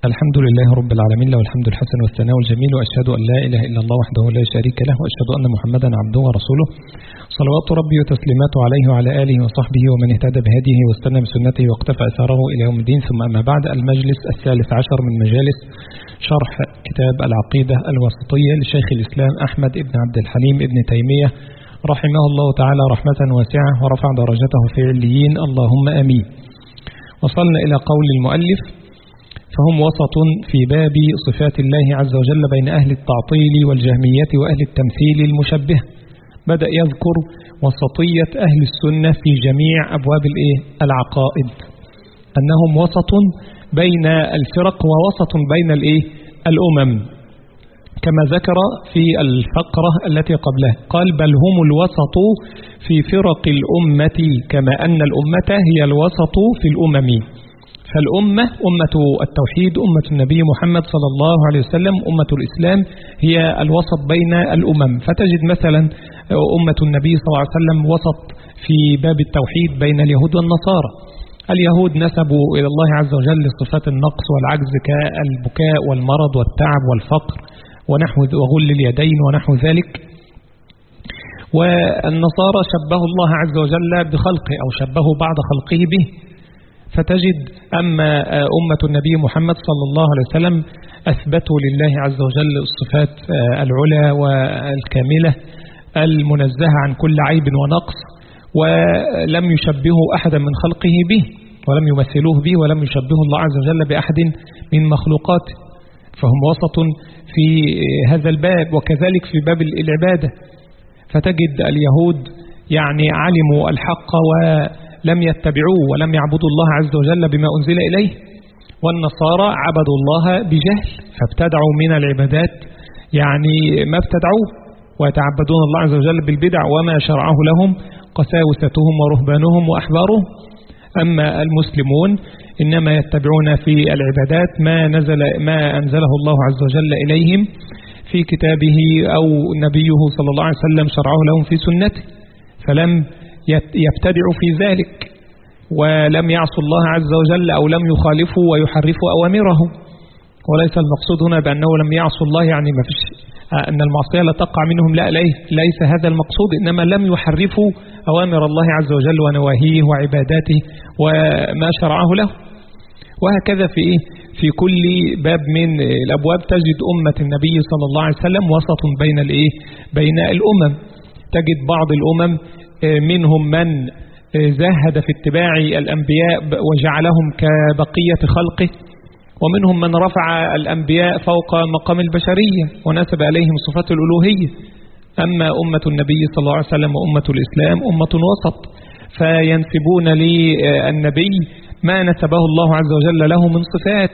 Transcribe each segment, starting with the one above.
الحمد لله رب العالمين له الحمد الحسن والثناء الجميل وأشهد أن لا إله إلا الله وحده لا شريك له وأشهد أن محمدا عبده ورسوله صلوات ربي وتسليماته عليه وعلى آله وصحبه ومن اهتدى بهديه واستنى بسنته واقتفى أثاره إلى يوم الدين ثم أما بعد المجلس الثالث عشر من مجالس شرح كتاب العقيدة الوسطية لشيخ الإسلام أحمد بن عبد الحليم بن تيمية رحمه الله تعالى رحمة واسعة ورفع درجته في عليين اللهم أمين وصلنا إلى قول المؤلف فهم وسط في باب صفات الله عز وجل بين أهل التعطيل والجهمية وأهل التمثيل المشبه بدأ يذكر وسطية أهل السنة في جميع أبواب الإيه؟ العقائد أنهم وسط بين الفرق ووسط بين الإيه؟ الأمم كما ذكر في الفقرة التي قبلها قال بل هم الوسط في فرق الأمة كما أن الأمة هي الوسط في الأمم فالأمة أمة التوحيد أمة النبي محمد صلى الله عليه وسلم أمة الإسلام هي الوسط بين الأمم فتجد مثلا أمة النبي صلى الله عليه وسلم وسط في باب التوحيد بين اليهود والنصارى اليهود نسبوا إلى الله عز وجل صفات النقص والعجز كالبكاء والمرض والتعب والفقر ونحو وغل اليدين ونحو ذلك والنصارى شبهوا الله عز وجل بخلقه أو شبهوا بعض خلقه به فتجد أما أمة النبي محمد صلى الله عليه وسلم أثبتوا لله عز وجل الصفات العلى والكاملة المنزهة عن كل عيب ونقص ولم يشبهوا أحدا من خلقه به ولم يمثلوه به ولم يشبهوا الله عز وجل بأحد من مخلوقاته فهم وسط في هذا الباب وكذلك في باب العبادة فتجد اليهود يعني علموا الحق و لم يتبعوه ولم يعبدوا الله عز وجل بما أنزل إليه والنصارى عبدوا الله بجهل فابتدعوا من العبادات يعني ما ابتدعوه ويتعبدون الله عز وجل بالبدع وما شرعه لهم قساوستهم ورهبانهم وأحبارهم أما المسلمون إنما يتبعون في العبادات ما نزل ما أنزله الله عز وجل إليهم في كتابه أو نبيه صلى الله عليه وسلم شرعه لهم في سنته فلم يبتدع في ذلك ولم يعصوا الله عز وجل أو لم يخالفوا ويحرفوا أوامره وليس المقصود هنا بأنه لم يعصوا الله يعني ما فيش أن المعصية لا تقع منهم لا ليس هذا المقصود إنما لم يحرفوا أوامر الله عز وجل ونواهيه وعباداته وما شرعه له وهكذا في إيه؟ في كل باب من الأبواب تجد أمة النبي صلى الله عليه وسلم وسط بين الإيه؟ بين الأمم تجد بعض الأمم منهم من زهد في اتباع الأنبياء وجعلهم كبقية خلقه ومنهم من رفع الأنبياء فوق مقام البشرية ونسب إليهم صفات الألوهية أما أمة النبي صلى الله عليه وسلم وأمة الإسلام أمة وسط فينسبون للنبي ما نسبه الله عز وجل له من صفات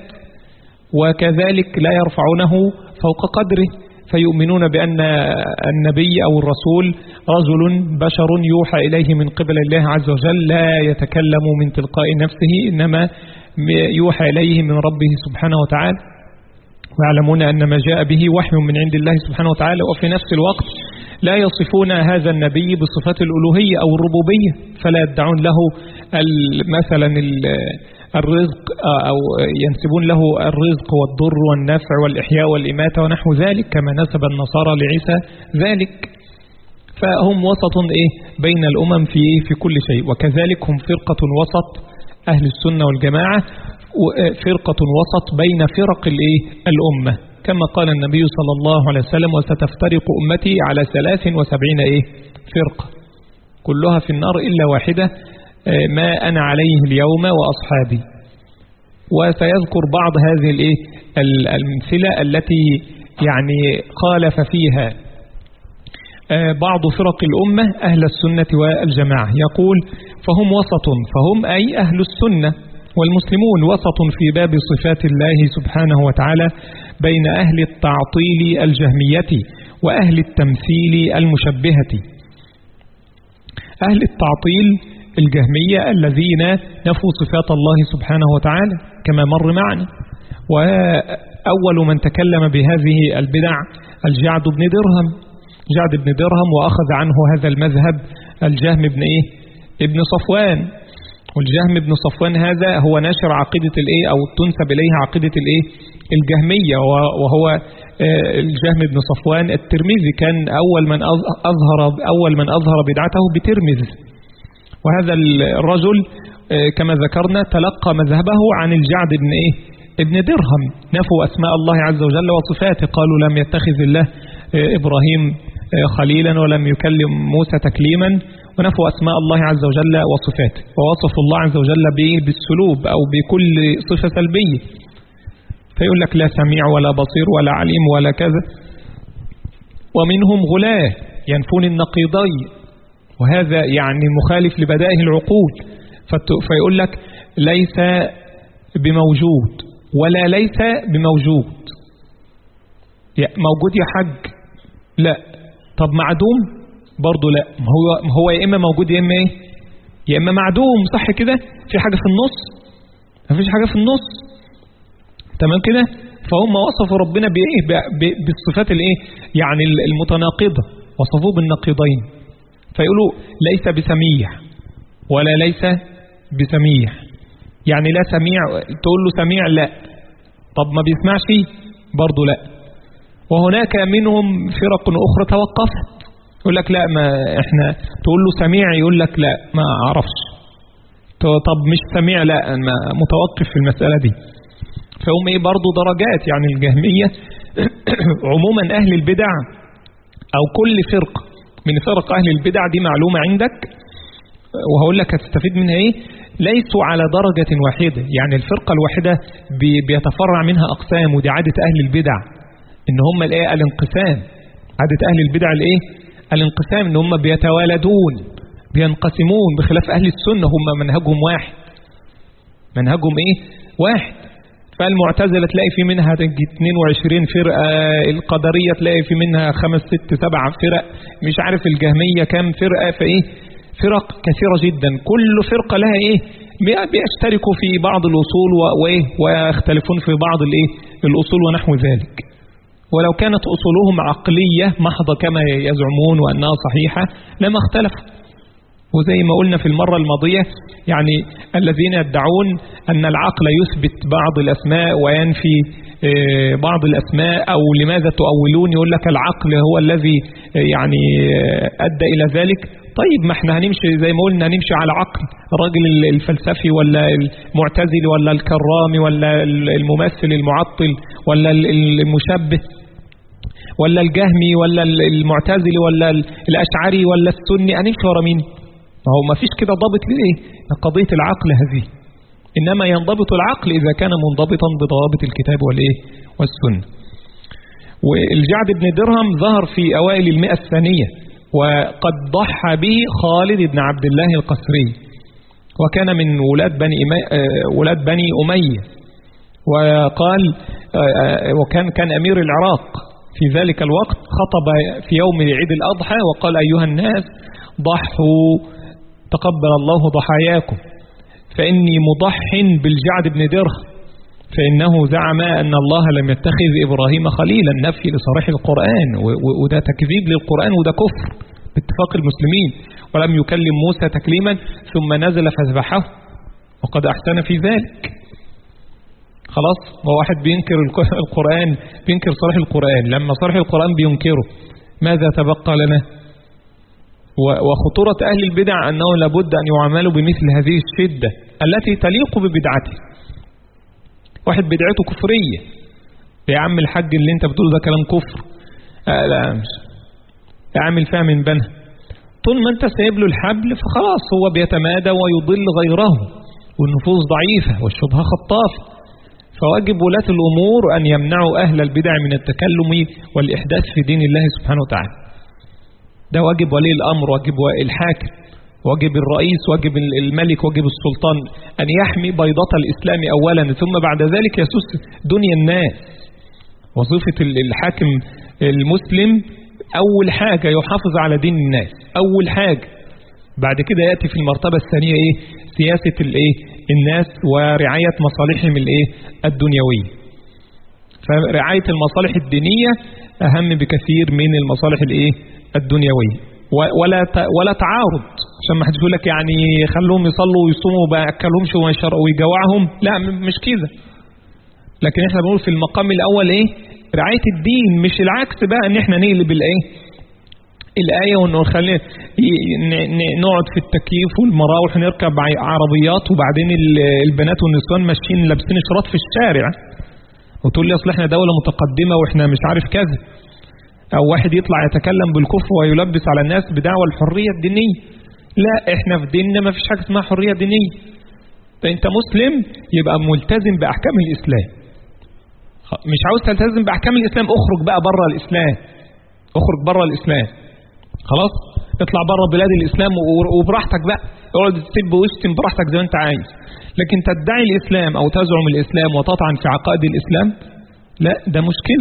وكذلك لا يرفعونه فوق قدره فيؤمنون بأن النبي أو الرسول رجل بشر يوحى إليه من قبل الله عز وجل لا يتكلم من تلقاء نفسه إنما يوحى إليه من ربه سبحانه وتعالى ويعلمون أن ما جاء به وحي من عند الله سبحانه وتعالى وفي نفس الوقت لا يصفون هذا النبي بصفات الألوهية أو الربوبية فلا يدعون له مثلا الرزق أو ينسبون له الرزق والضر والنفع والإحياء والإماتة ونحو ذلك كما نسب النصارى لعيسى ذلك فهم وسط إيه بين الأمم في إيه في كل شيء وكذلك هم فرقة وسط أهل السنة والجماعة فرقة وسط بين فرق الإيه الأمة كما قال النبي صلى الله عليه وسلم وستفترق أمتي على ثلاث وسبعين إيه فرقة كلها في النار إلا واحدة ما أنا عليه اليوم وأصحابي وسيذكر بعض هذه الإيه الأمثلة التي يعني خالف فيها بعض فرق الأمة أهل السنة والجماعة يقول فهم وسط فهم أي أهل السنة والمسلمون وسط في باب صفات الله سبحانه وتعالى بين أهل التعطيل الجهمية وأهل التمثيل المشبهة أهل التعطيل الجهمية الذين نفوا صفات الله سبحانه وتعالى كما مر معنا وأول من تكلم بهذه البدع الجعد بن درهم جعد بن درهم وأخذ عنه هذا المذهب الجهم بن إيه ابن صفوان والجهم بن صفوان هذا هو ناشر عقيدة الايه او تنسب اليه عقيدة الايه الجهمية وهو الجهم بن صفوان الترمذي كان اول من اظهر اول من اظهر بدعته بترمذ وهذا الرجل كما ذكرنا تلقى مذهبه عن الجعد بن ايه ابن درهم نفوا اسماء الله عز وجل وصفاته قالوا لم يتخذ الله ابراهيم خليلا ولم يكلم موسى تكليما ونفوا أسماء الله عز وجل وصفاته ووصفوا الله عز وجل بالسلوب أو بكل صفة سلبية فيقول لك لا سميع ولا بصير ولا عليم ولا كذا ومنهم غلاة ينفون النقيضين وهذا يعني مخالف لبدائه العقول فيقول لك ليس بموجود ولا ليس بموجود موجود يا حج لا طب معدوم برضه لا ما هو هو يا اما موجود يا اما ايه يا اما معدوم صح كده في حاجه في النص ما فيش حاجه في النص تمام كده فهم وصفوا ربنا بايه بالصفات الايه يعني المتناقضه وصفوه بالنقيضين فيقولوا ليس بسميع ولا ليس بسميع يعني لا سميع تقول له سميع لا طب ما بيسمعش برضه لا وهناك منهم فرق أخرى توقفت يقول لك لا ما احنا تقول له سميع يقول لك لا ما اعرفش طب مش سميع لا ما متوقف في المسألة دي فهم ايه برضو درجات يعني الجهمية عموما اهل البدع او كل فرق من فرق اهل البدع دي معلومة عندك وهقول لك هتستفيد منها ايه ليسوا على درجة واحدة يعني الفرقة الواحدة بيتفرع منها اقسام ودي عادة اهل البدع ان هم الايه الانقسام عادة اهل البدع الايه الانقسام ان هم بيتوالدون بينقسمون بخلاف اهل السنة هم منهجهم واحد منهجهم ايه واحد فالمعتزلة تلاقي في منها 22 فرقة القدرية تلاقي في منها خمس ست سبع فرق مش عارف الجهمية كام فرقة فايه فرق كثيرة جدا كل فرقة لها ايه بيشتركوا في بعض الأصول وايه ويختلفون في بعض الايه الأصول ونحو ذلك ولو كانت أصولهم عقلية محضة كما يزعمون وأنها صحيحة لما اختلفوا وزي ما قلنا في المرة الماضية يعني الذين يدعون أن العقل يثبت بعض الأسماء وينفي بعض الأسماء أو لماذا تؤولون يقول لك العقل هو الذي يعني أدى إلى ذلك طيب ما احنا هنمشي زي ما قلنا هنمشي على عقل الراجل الفلسفي ولا المعتزلي ولا الكرامي ولا الممثل المعطل ولا المشبه ولا الجهمي ولا المعتزلي ولا الأشعري ولا السني هنمشي ورا مين ما هو ما فيش كده ضابط لإيه قضية العقل هذه إنما ينضبط العقل إذا كان منضبطا بضوابط الكتاب والإيه والسنة والجعد بن درهم ظهر في أوائل المئة الثانية وقد ضحى به خالد بن عبد الله القسري وكان من ولاد بني ولاد بني أمية وقال وكان كان أمير العراق في ذلك الوقت خطب في يوم عيد الأضحى وقال أيها الناس ضحوا تقبل الله ضحاياكم فإني مضح بالجعد بن درهم فإنه زعم أن الله لم يتخذ إبراهيم خليلا نفي لصريح القرآن وده تكذيب للقرآن وده كفر باتفاق المسلمين ولم يكلم موسى تكليما ثم نزل فذبحه وقد أحسن في ذلك خلاص ما واحد بينكر القرآن بينكر صريح القرآن لما صريح القرآن بينكره ماذا تبقى لنا وخطورة أهل البدع أنه لابد أن يعاملوا بمثل هذه الشدة التي تليق ببدعته واحد بدعته كفرية يا عم الحج اللي انت بتقول ده كلام كفر آه لا مش اعمل فيها من بنها طول ما انت سايب له الحبل فخلاص هو بيتمادى ويضل غيره والنفوس ضعيفة والشبهة خطافة فواجب ولاة الأمور أن يمنعوا أهل البدع من التكلم والإحداث في دين الله سبحانه وتعالى ده واجب ولي الأمر واجب الحاكم واجب الرئيس واجب الملك واجب السلطان أن يحمي بيضة الإسلام أولا ثم بعد ذلك يسوس دنيا الناس وظيفة الحاكم المسلم أول حاجة يحافظ على دين الناس أول حاجة بعد كده يأتي في المرتبة الثانية إيه سياسة الإيه الناس ورعاية مصالحهم الإيه الدنيوية فرعاية المصالح الدينية أهم بكثير من المصالح الإيه الدنيوية ولا ولا تعارض عشان ما حدش يقول لك يعني خلوهم يصلوا ويصوموا وما ياكلهمش ويجوعهم لا مش كده لكن احنا بنقول في المقام الاول ايه رعايه الدين مش العكس بقى ان احنا نقلب الايه الآية وإنه خلي نقعد في التكييف والمراوح نركب عربيات وبعدين البنات والنسوان ماشيين لابسين شراط في الشارع وتقول لي أصل إحنا دولة متقدمة وإحنا مش عارف كذا أو واحد يطلع يتكلم بالكفر ويلبس على الناس بدعوى الحرية الدينية لا إحنا في ديننا ما فيش حاجة اسمها حرية دينية أنت مسلم يبقى ملتزم بأحكام الإسلام مش عاوز تلتزم بأحكام الإسلام اخرج بقى بره الإسلام اخرج بره الإسلام خلاص اطلع بره بلاد الإسلام وبراحتك بقى اقعد تسب واشتم براحتك زي ما انت عايز لكن تدعي الإسلام أو تزعم الإسلام وتطعن في عقائد الإسلام لا ده مشكلة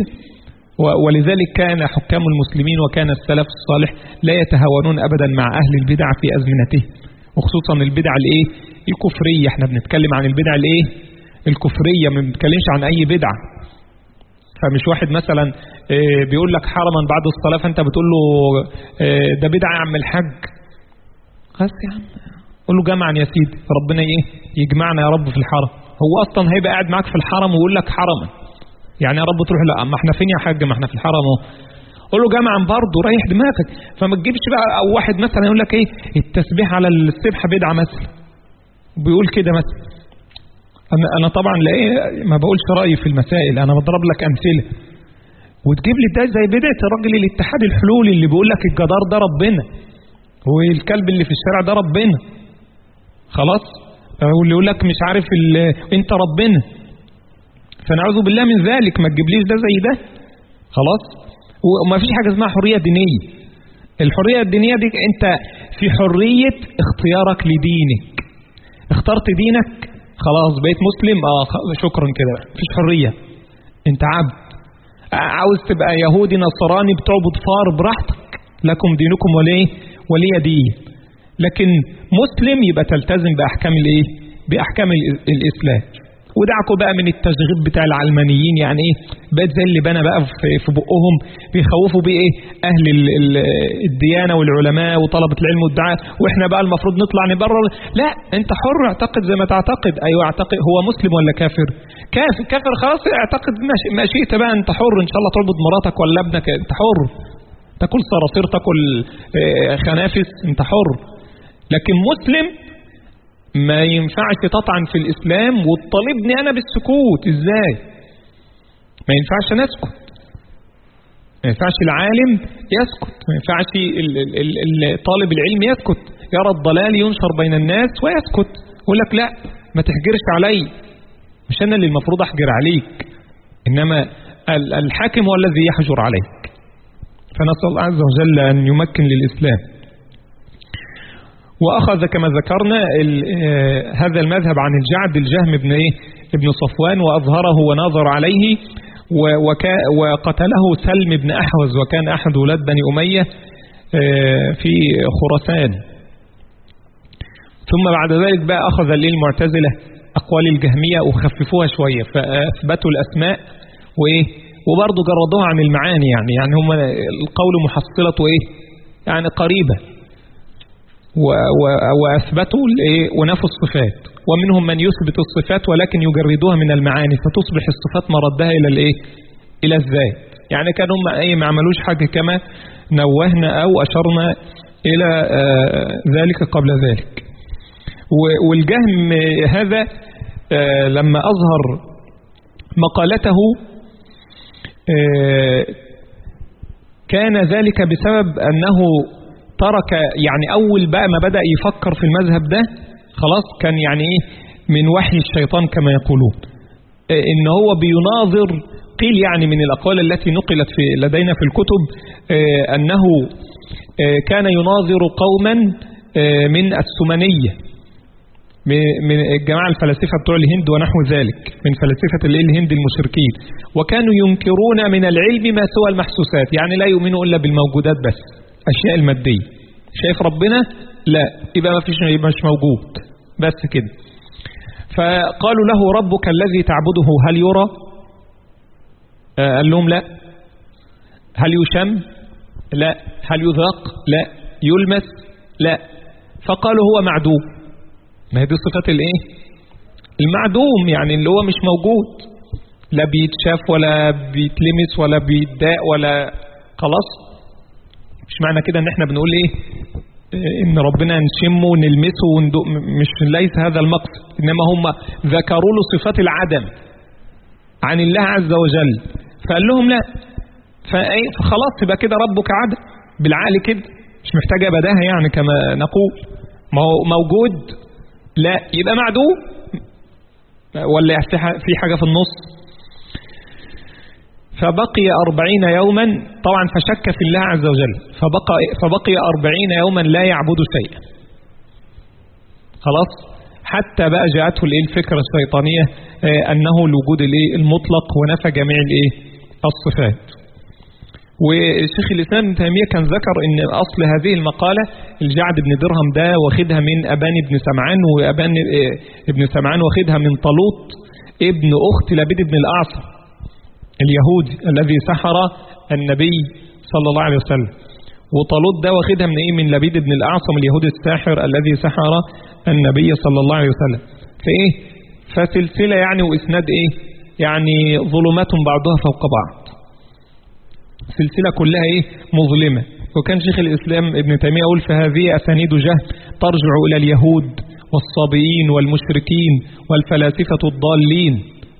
ولذلك كان حكام المسلمين وكان السلف الصالح لا يتهاونون أبدا مع أهل البدع في أزمنته وخصوصا البدع الايه الكفرية احنا بنتكلم عن البدع الايه الكفرية ما بنتكلمش عن أي بدعة فمش واحد مثلا بيقول لك حرما بعد الصلاة فأنت بتقول له ده بدعة يا عم الحاج خلاص يا عم قول له جمعا يا سيدي ربنا ايه يجمعنا يا رب في الحرم هو أصلا هيبقى قاعد معاك في الحرم ويقول لك حرما يعني يا رب تروح لا ما احنا فين يا حاج ما احنا في الحرم اهو قول له جمعا برضه ريح دماغك فما تجيبش بقى او واحد مثلا يقول لك ايه التسبيح على السبحه بدعه مثلا بيقول كده مثلا انا انا طبعا لا ايه ما بقولش رايي في المسائل انا بضرب لك امثله وتجيب لي ده زي بدعه الراجل الاتحاد الحلولي اللي بيقول لك الجدار ده ربنا والكلب اللي في الشارع ده ربنا خلاص واللي يقول لك مش عارف انت ربنا فنعوذ بالله من ذلك ما تجيبليش ده زي ده خلاص وما فيش حاجه اسمها حريه دينيه الحريه الدينيه دي انت في حريه اختيارك لدينك اخترت دينك خلاص بقيت مسلم اه شكرا كده مفيش حريه انت عبد عاوز تبقى يهودي نصراني بتعبد فار براحتك لكم دينكم وليه ولي دين لكن مسلم يبقى تلتزم باحكام الايه باحكام الاسلام ودعكوا بقى من التشغيب بتاع العلمانيين يعني ايه بقت زي اللي بنى بقى في بقهم بيخوفوا بيه ايه اهل الديانه والعلماء وطلبه العلم والدعاء واحنا بقى المفروض نطلع نبرر لا انت حر اعتقد زي ما تعتقد ايوه اعتقد هو مسلم ولا كافر كافر كافر خلاص اعتقد ما شئت بقى انت حر ان شاء الله تعبد مراتك ولا ابنك انت حر تاكل صراصير تاكل خنافس انت حر لكن مسلم ما ينفعش تطعن في الإسلام وتطالبني أنا بالسكوت إزاي ما ينفعش نسكت ما ينفعش العالم يسكت ما ينفعش طالب العلم يسكت يرى الضلال ينشر بين الناس ويسكت يقول لك لا ما تحجرش علي مش أنا اللي المفروض أحجر عليك إنما الحاكم هو الذي يحجر عليك فنسأل الله عز وجل أن يمكن للإسلام وأخذ كما ذكرنا هذا المذهب عن الجعد الجهم بن إيه ابن صفوان وأظهره وناظر عليه وقتله سلم بن أحوز وكان أحد ولاد بني أمية في خراسان ثم بعد ذلك بقى أخذ المعتزلة أقوال الجهمية وخففوها شوية فأثبتوا الأسماء وإيه وبرضه جردوها عن المعاني يعني يعني هم القول محصلة إيه يعني قريبة وأثبتوا ونفوا الصفات ومنهم من يثبت الصفات ولكن يجردوها من المعاني فتصبح الصفات مردها إلى الإيه إلى الذات يعني كانوا هم أي ما عملوش حاجة كما نوهنا أو أشرنا إلى ذلك قبل ذلك والجهم هذا لما أظهر مقالته كان ذلك بسبب أنه ترك يعني أول بقى ما بدأ يفكر في المذهب ده خلاص كان يعني إيه من وحي الشيطان كما يقولون إن هو بيناظر قيل يعني من الأقوال التي نقلت في لدينا في الكتب أنه كان يناظر قوما من السمنية من الجماعة الفلاسفة بتوع الهند ونحو ذلك من فلاسفة الهند المشركين وكانوا ينكرون من العلم ما سوى المحسوسات يعني لا يؤمنوا إلا بالموجودات بس أشياء المادية شايف ربنا لا يبقى ما فيش يبقى مش موجود بس كده فقالوا له ربك الذي تعبده هل يرى آه قال لهم لا هل يشم لا هل يذاق لا يلمس لا فقالوا هو معدوم ما هي دي صفات الايه المعدوم يعني اللي هو مش موجود لا بيتشاف ولا بيتلمس ولا بيتداء ولا خلاص مش معنى كده ان احنا بنقول ايه ان ربنا نشمه ونلمسه وندق مش ليس هذا المقصد انما هم ذكروا له صفات العدم عن الله عز وجل فقال لهم لا فخلاص يبقى كده ربك عدم بالعقل كده مش محتاجة بداهة يعني كما نقول ما هو موجود لا يبقى معدوم ولا في حاجة في النص فبقي أربعين يوما طبعا فشك في الله عز وجل فبقى, فبقي أربعين يوما لا يعبد شيئا خلاص حتى بقى جاءته الفكرة الشيطانية أنه الوجود المطلق ونفى جميع الصفات وشيخ الإسلام ابن تيمية كان ذكر أن أصل هذه المقالة الجعد بن درهم ده واخدها من أبان بن سمعان وأبان ابن سمعان واخدها من طلوط ابن أخت لبيد بن الأعصر اليهودي الذي سحر النبي صلى الله عليه وسلم وطلوط ده واخدها من ايه من لبيد بن الاعصم اليهودي الساحر الذي سحر النبي صلى الله عليه وسلم فايه فسلسلة يعني واسناد ايه يعني ظلمات بعضها فوق بعض سلسلة كلها ايه مظلمة وكان شيخ الاسلام ابن تيمية يقول فهذه اسانيد جهل ترجع الى اليهود والصابئين والمشركين والفلاسفة الضالين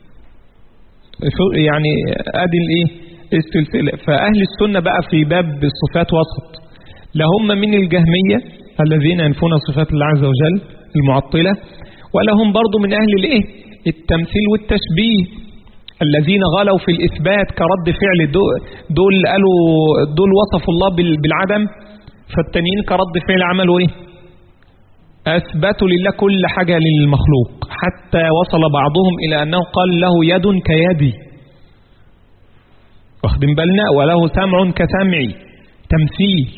يعني ادي الايه السلسله فاهل السنه بقى في باب الصفات وسط لهم من الجهميه الذين ينفون صفات الله عز وجل المعطله ولهم برضو من اهل الايه التمثيل والتشبيه الذين غلوا في الاثبات كرد فعل دول قالوا دول وصفوا الله بالعدم فالتانيين كرد فعل عملوا ايه أثبتوا لله كل حاجة للمخلوق حتى وصل بعضهم إلى أنه قال له يد كيدي واخدين بالنا وله سمع كسمعي تمثيل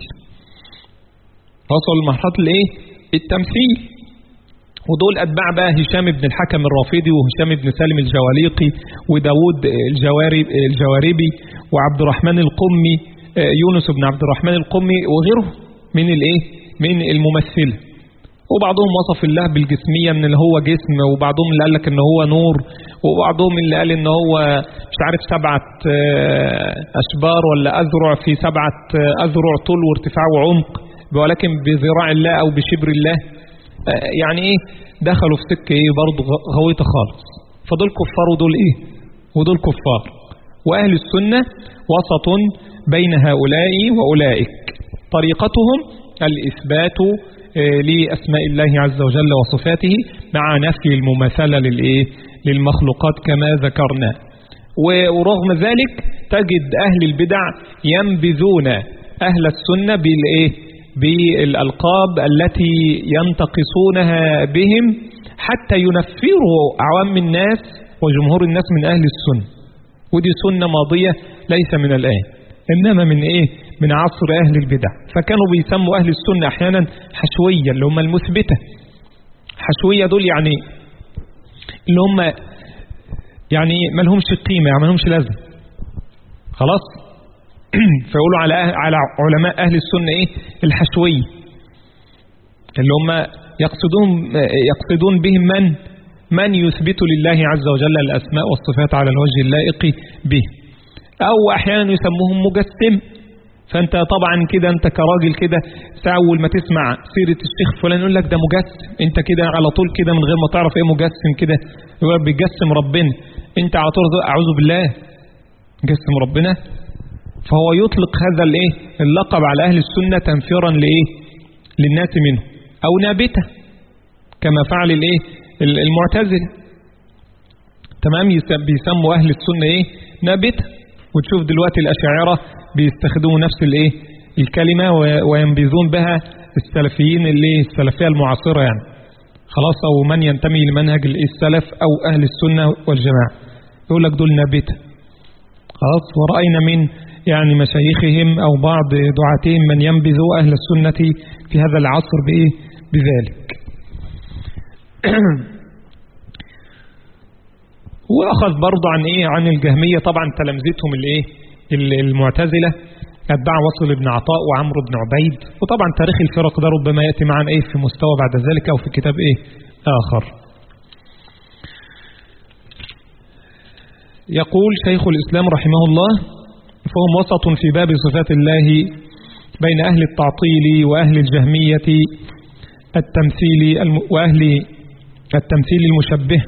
وصل لمرحلة الايه التمثيل ودول أتباع بقى هشام بن الحكم الرافضي وهشام بن سالم الجواليقي وداود الجواري الجواربي وعبد الرحمن القمي يونس بن عبد الرحمن القمي وغيره من الايه من الممثله وبعضهم وصف الله بالجسمية من اللي هو جسم وبعضهم اللي قال لك ان هو نور وبعضهم اللي قال ان هو مش عارف سبعة اشبار ولا اذرع في سبعة اذرع طول وارتفاع وعمق ولكن بذراع الله او بشبر الله يعني ايه دخلوا في سكة ايه برضه غويطة خالص فدول كفار ودول ايه ودول كفار واهل السنة وسط بين هؤلاء واولئك طريقتهم الاثبات لأسماء الله عز وجل وصفاته مع نفي المماثلة للإيه للمخلوقات كما ذكرنا ورغم ذلك تجد أهل البدع ينبذون أهل السنة بالإيه بالألقاب التي ينتقصونها بهم حتى ينفروا عوام الناس وجمهور الناس من أهل السنة ودي سنة ماضية ليس من الآن إنما من إيه من عصر أهل البدع فكانوا بيسموا أهل السنة أحيانا حشوية اللي هم المثبتة حشوية دول يعني اللي هم يعني ما لهمش قيمة يعني ما لهمش لازمة خلاص فيقولوا على أهل على علماء أهل السنة إيه الحشوية اللي هم يقصدون يقصدون بهم من من يثبت لله عز وجل الأسماء والصفات على الوجه اللائق به أو أحيانا يسموهم مجسم فأنت طبعا كده أنت كراجل كده أول ما تسمع سيرة الشيخ فلان يقول لك ده مجسم أنت كده على طول كده من غير ما تعرف إيه مجسم كده يقول بيجسم ربنا أنت على طول أعوذ بالله جسم ربنا فهو يطلق هذا الايه اللقب على أهل السنة تنفيرا لإيه للناس منه أو نابتة كما فعل الايه المعتزلة تمام بيسموا أهل السنة إيه نابتة وتشوف دلوقتي الأشاعرة بيستخدموا نفس الايه الكلمة وينبذون بها السلفيين اللي السلفية المعاصرة يعني خلاص أو من ينتمي لمنهج السلف أو أهل السنة والجماعة يقول لك دول نابتة خلاص ورأينا من يعني مشايخهم أو بعض دعاتهم من ينبذوا أهل السنة في هذا العصر بإيه بذلك وأخذ برضه عن إيه عن الجهمية طبعا تلامذتهم الإيه المعتزلة أتباع وصل بن عطاء وعمرو بن عبيد وطبعا تاريخ الفرق ده ربما يأتي معنا إيه في مستوى بعد ذلك أو في كتاب إيه آخر يقول شيخ الإسلام رحمه الله فهم وسط في باب صفات الله بين أهل التعطيل وأهل الجهمية التمثيل الم... وأهل التمثيل المشبه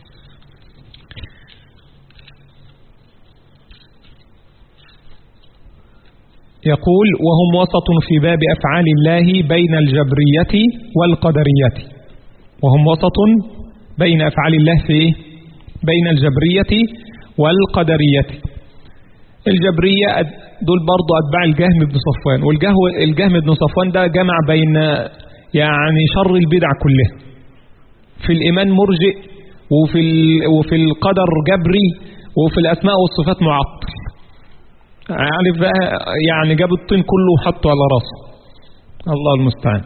يقول وهم وسط في باب أفعال الله بين الجبرية والقدرية وهم وسط بين أفعال الله في بين الجبرية والقدرية الجبرية دول برضو أتباع الجهم بن صفوان والجهم بن صفوان ده جمع بين يعني شر البدع كلها في الإيمان مرجئ وفي, وفي القدر جبري وفي الأسماء والصفات معطل عارف بقى يعني جاب الطين كله وحطه على راسه الله المستعان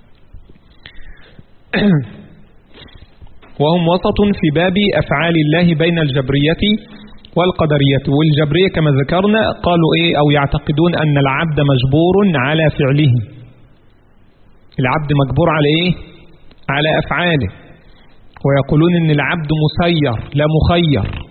وهم وسط في باب أفعال الله بين الجبرية والقدرية والجبرية كما ذكرنا قالوا إيه أو يعتقدون أن العبد مجبور على فعله العبد مجبور على إيه على أفعاله ويقولون أن العبد مسير لا مخير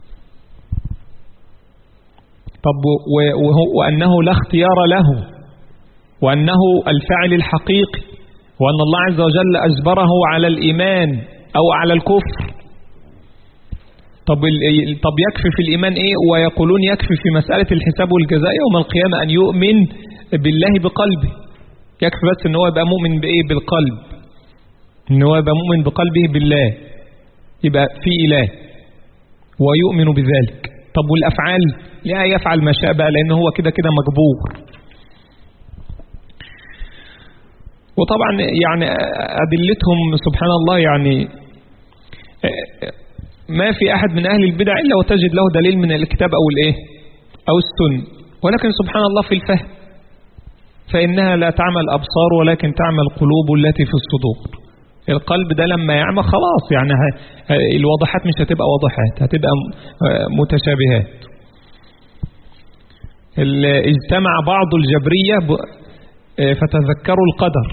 طب وأنه لا اختيار له وأنه الفاعل الحقيقي وأن الله عز وجل أجبره على الإيمان أو على الكفر طب طب يكفي في الإيمان إيه ويقولون يكفي في مسألة الحساب والجزاء يوم القيامة أن يؤمن بالله بقلبه يكفي بس أن هو يبقى مؤمن بإيه بالقلب أن هو يبقى مؤمن بقلبه بالله يبقى في إله ويؤمن بذلك طب والأفعال لا يفعل ما شاء بقى لأن هو كده كده مجبور وطبعا يعني أدلتهم سبحان الله يعني ما في أحد من أهل البدع إلا وتجد له دليل من الكتاب أو الإيه أو السنة ولكن سبحان الله في الفهم فإنها لا تعمل أبصار ولكن تعمل قلوب التي في الصدور القلب ده لما يعمى خلاص يعني الواضحات مش هتبقى واضحات هتبقى متشابهات اجتمع بعض الجبرية فتذكروا القدر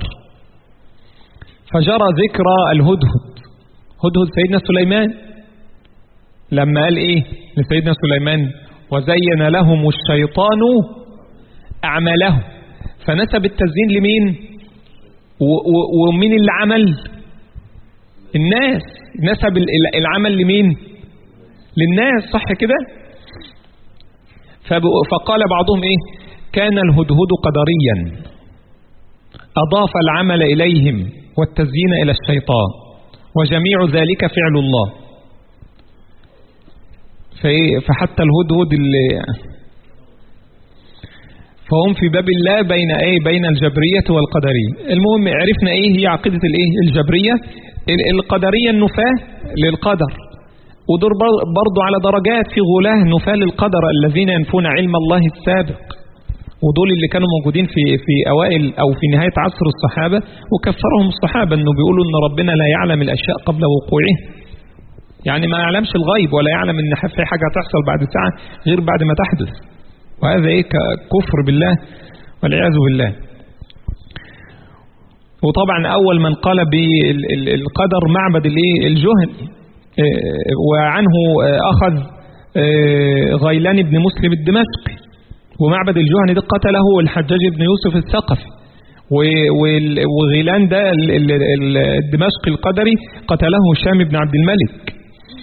فجرى ذكرى الهدهد هدهد سيدنا سليمان لما قال ايه لسيدنا سليمان وزين لهم الشيطان أعماله فنسب التزيين لمين ومين اللي عمل الناس نسب العمل لمين للناس صح كده فقال بعضهم ايه كان الهدهد قدريا أضاف العمل إليهم والتزيين إلى الشيطان وجميع ذلك فعل الله فحتى الهدهد اللي فهم في باب الله بين ايه بين الجبرية والقدرية المهم عرفنا ايه هي عقيدة الايه الجبرية القدرية النفاة للقدر ودور برضو على درجات في غلاه نفاة للقدر الذين ينفون علم الله السابق ودول اللي كانوا موجودين في في اوائل او في نهايه عصر الصحابه وكفرهم الصحابه انه بيقولوا ان ربنا لا يعلم الاشياء قبل وقوعها. يعني ما يعلمش الغيب ولا يعلم ان في حاجه هتحصل بعد ساعه غير بعد ما تحدث. وهذا ايه كفر بالله والعياذ بالله. وطبعا اول من قال بالقدر معبد الايه الجهل وعنه اخذ غيلان بن مسلم الدمشقي ومعبد الجهني ده قتله الحجاج بن يوسف الثقفي وغيلان ده الدمشقي القدري قتله هشام بن عبد الملك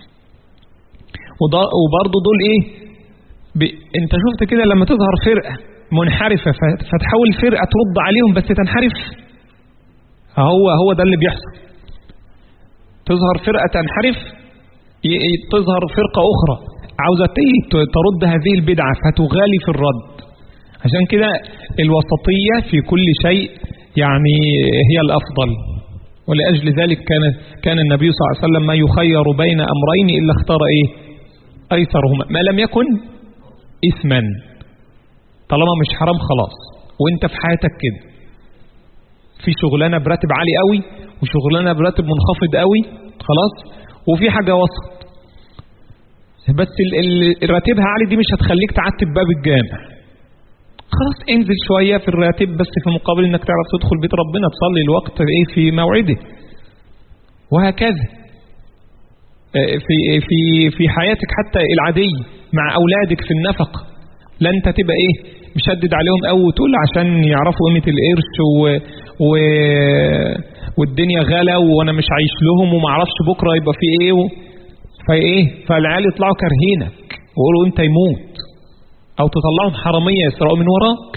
وبرضه دول ايه انت شفت كده لما تظهر فرقة منحرفة فتحاول فرقة ترد عليهم بس تنحرف هو هو ده اللي بيحصل تظهر فرقة تنحرف تظهر فرقة أخرى عاوزة ترد هذه البدعة فتغالي في الرد عشان كده الوسطية في كل شيء يعني هي الأفضل ولأجل ذلك كان كان النبي صلى الله عليه وسلم ما يخير بين أمرين إلا اختار إيه أيسرهما ما لم يكن إثما طالما مش حرام خلاص وانت في حياتك كده في شغلانة براتب عالي قوي وشغلانة براتب منخفض قوي خلاص وفي حاجة وسط بس راتبها عالي دي مش هتخليك تعتب باب الجامع خلاص انزل شوية في الراتب بس في مقابل انك تعرف تدخل بيت ربنا تصلي الوقت ايه في موعده وهكذا في في في حياتك حتى العادية مع اولادك في النفق لا انت تبقى ايه مشدد عليهم قوي وتقول عشان يعرفوا قيمة القرش و, و والدنيا غلا وانا مش عايش لهم وما اعرفش بكره يبقى في ايه و... فايه فالعيال يطلعوا كارهينك ويقولوا انت يموت او تطلعهم حراميه يسرقوا من وراك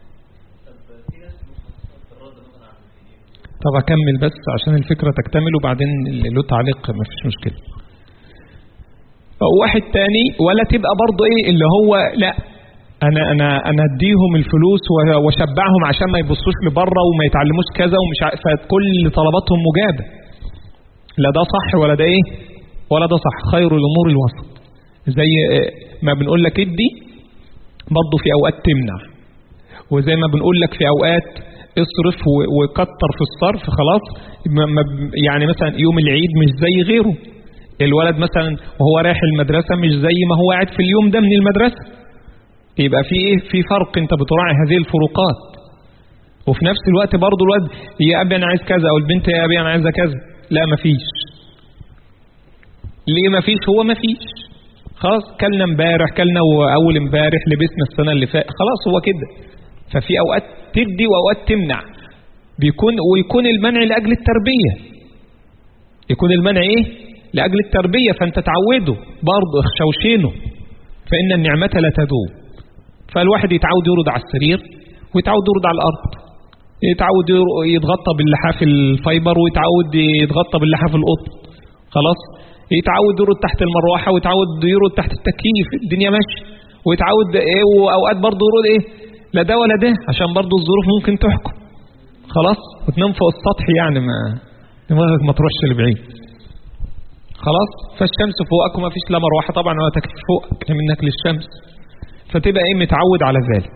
طب اكمل بس عشان الفكره تكتمل وبعدين له تعليق ما فيش مشكله واحد تاني ولا تبقى برضه ايه اللي هو لا انا انا انا اديهم الفلوس واشبعهم عشان ما يبصوش لبره وما يتعلموش كذا ومش فكل طلباتهم مجابه لا ده صح ولا ده ايه ولا ده صح خير الامور الوسط زي ما بنقول لك ادي برضه في اوقات تمنع وزي ما بنقول لك في اوقات اصرف وكتر في الصرف خلاص يعني مثلا يوم العيد مش زي غيره الولد مثلا وهو رايح المدرسة مش زي ما هو قاعد في اليوم ده من المدرسة يبقى في ايه في فرق انت بتراعي هذه الفروقات وفي نفس الوقت برضه الولد يا ابي انا عايز كذا او البنت يا ابي انا عايزه كذا لا مفيش ليه مفيش هو مفيش خلاص كلنا امبارح كلنا اول امبارح لبسنا السنه اللي فاتت خلاص هو كده ففي اوقات تدي واوقات تمنع بيكون ويكون المنع لاجل التربيه يكون المنع ايه لاجل التربيه فانت تعوده برضه شوشينه فان النعمه لا تدوم فالواحد يتعود يرد على السرير ويتعود يرد على الارض يتعود يتغطى باللحاف الفايبر ويتعود يتغطى باللحاف القطن خلاص يتعود يرد تحت المروحه ويتعود يرد تحت التكييف الدنيا ماشيه ويتعود ايه واوقات برضه يرد ايه لا ده ولا ده عشان برضه الظروف ممكن تحكم خلاص وتنام فوق السطح يعني ما دماغك ما تروحش لبعيد خلاص فالشمس فوقك وما فيش لا مروحه طبعا ولا تكييف فوقك منك للشمس فتبقى ايه متعود على ذلك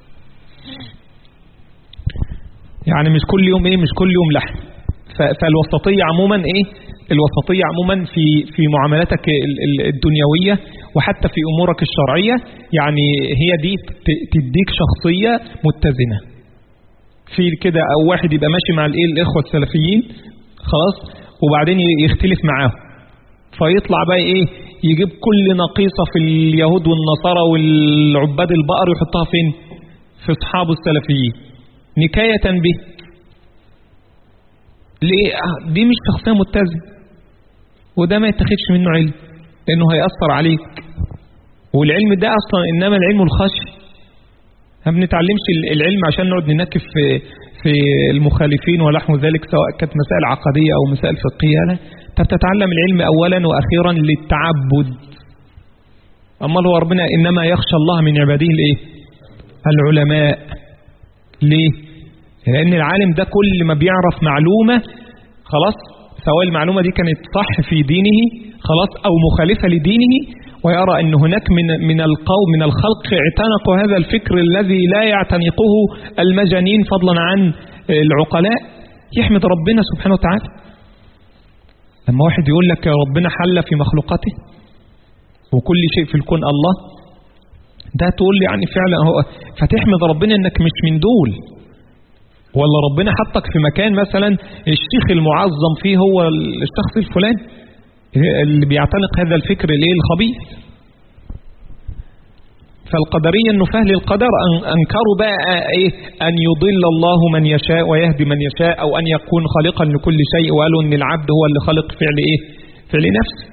يعني مش كل يوم ايه مش كل يوم لحم فالوسطية عموما ايه الوسطية عموما في في معاملاتك الدنيوية وحتى في امورك الشرعية يعني هي دي تديك شخصية متزنة في كده او واحد يبقى ماشي مع الايه الاخوة السلفيين خلاص وبعدين يختلف معاهم فيطلع بقى ايه يجيب كل نقيصة في اليهود والنصارى والعباد البقر يحطها فين في اصحاب السلفيين نكاية به ليه دي مش شخصية متزنة وده ما يتخذش منه علم لانه هيأثر عليك والعلم ده اصلا انما العلم الخشي ما بنتعلمش العلم عشان نقعد ننكف في في المخالفين ونحو ذلك سواء كانت مسائل عقدية او مسائل فقهية لا انت بتتعلم العلم اولا واخيرا للتعبد اما هو ربنا انما يخشى الله من عباده الايه العلماء ليه لان العالم ده كل ما بيعرف معلومة خلاص سواء المعلومة دي كانت صح في دينه خلاص او مخالفة لدينه ويرى ان هناك من من القوم من الخلق اعتنقوا هذا الفكر الذي لا يعتنقه المجانين فضلا عن العقلاء يحمد ربنا سبحانه وتعالى لما واحد يقول لك يا ربنا حل في مخلوقاته وكل شيء في الكون الله ده تقول لي يعني فعلا هو فتحمد ربنا انك مش من دول ولا ربنا حطك في مكان مثلا الشيخ المعظم فيه هو الشخص الفلاني اللي بيعتنق هذا الفكر الايه الخبيث فالقدرية انه فهل القدر انكروا بقى ايه ان يضل الله من يشاء ويهدي من يشاء او ان يكون خالقا لكل شيء وقالوا ان العبد هو اللي خلق فعل ايه فعل نفسه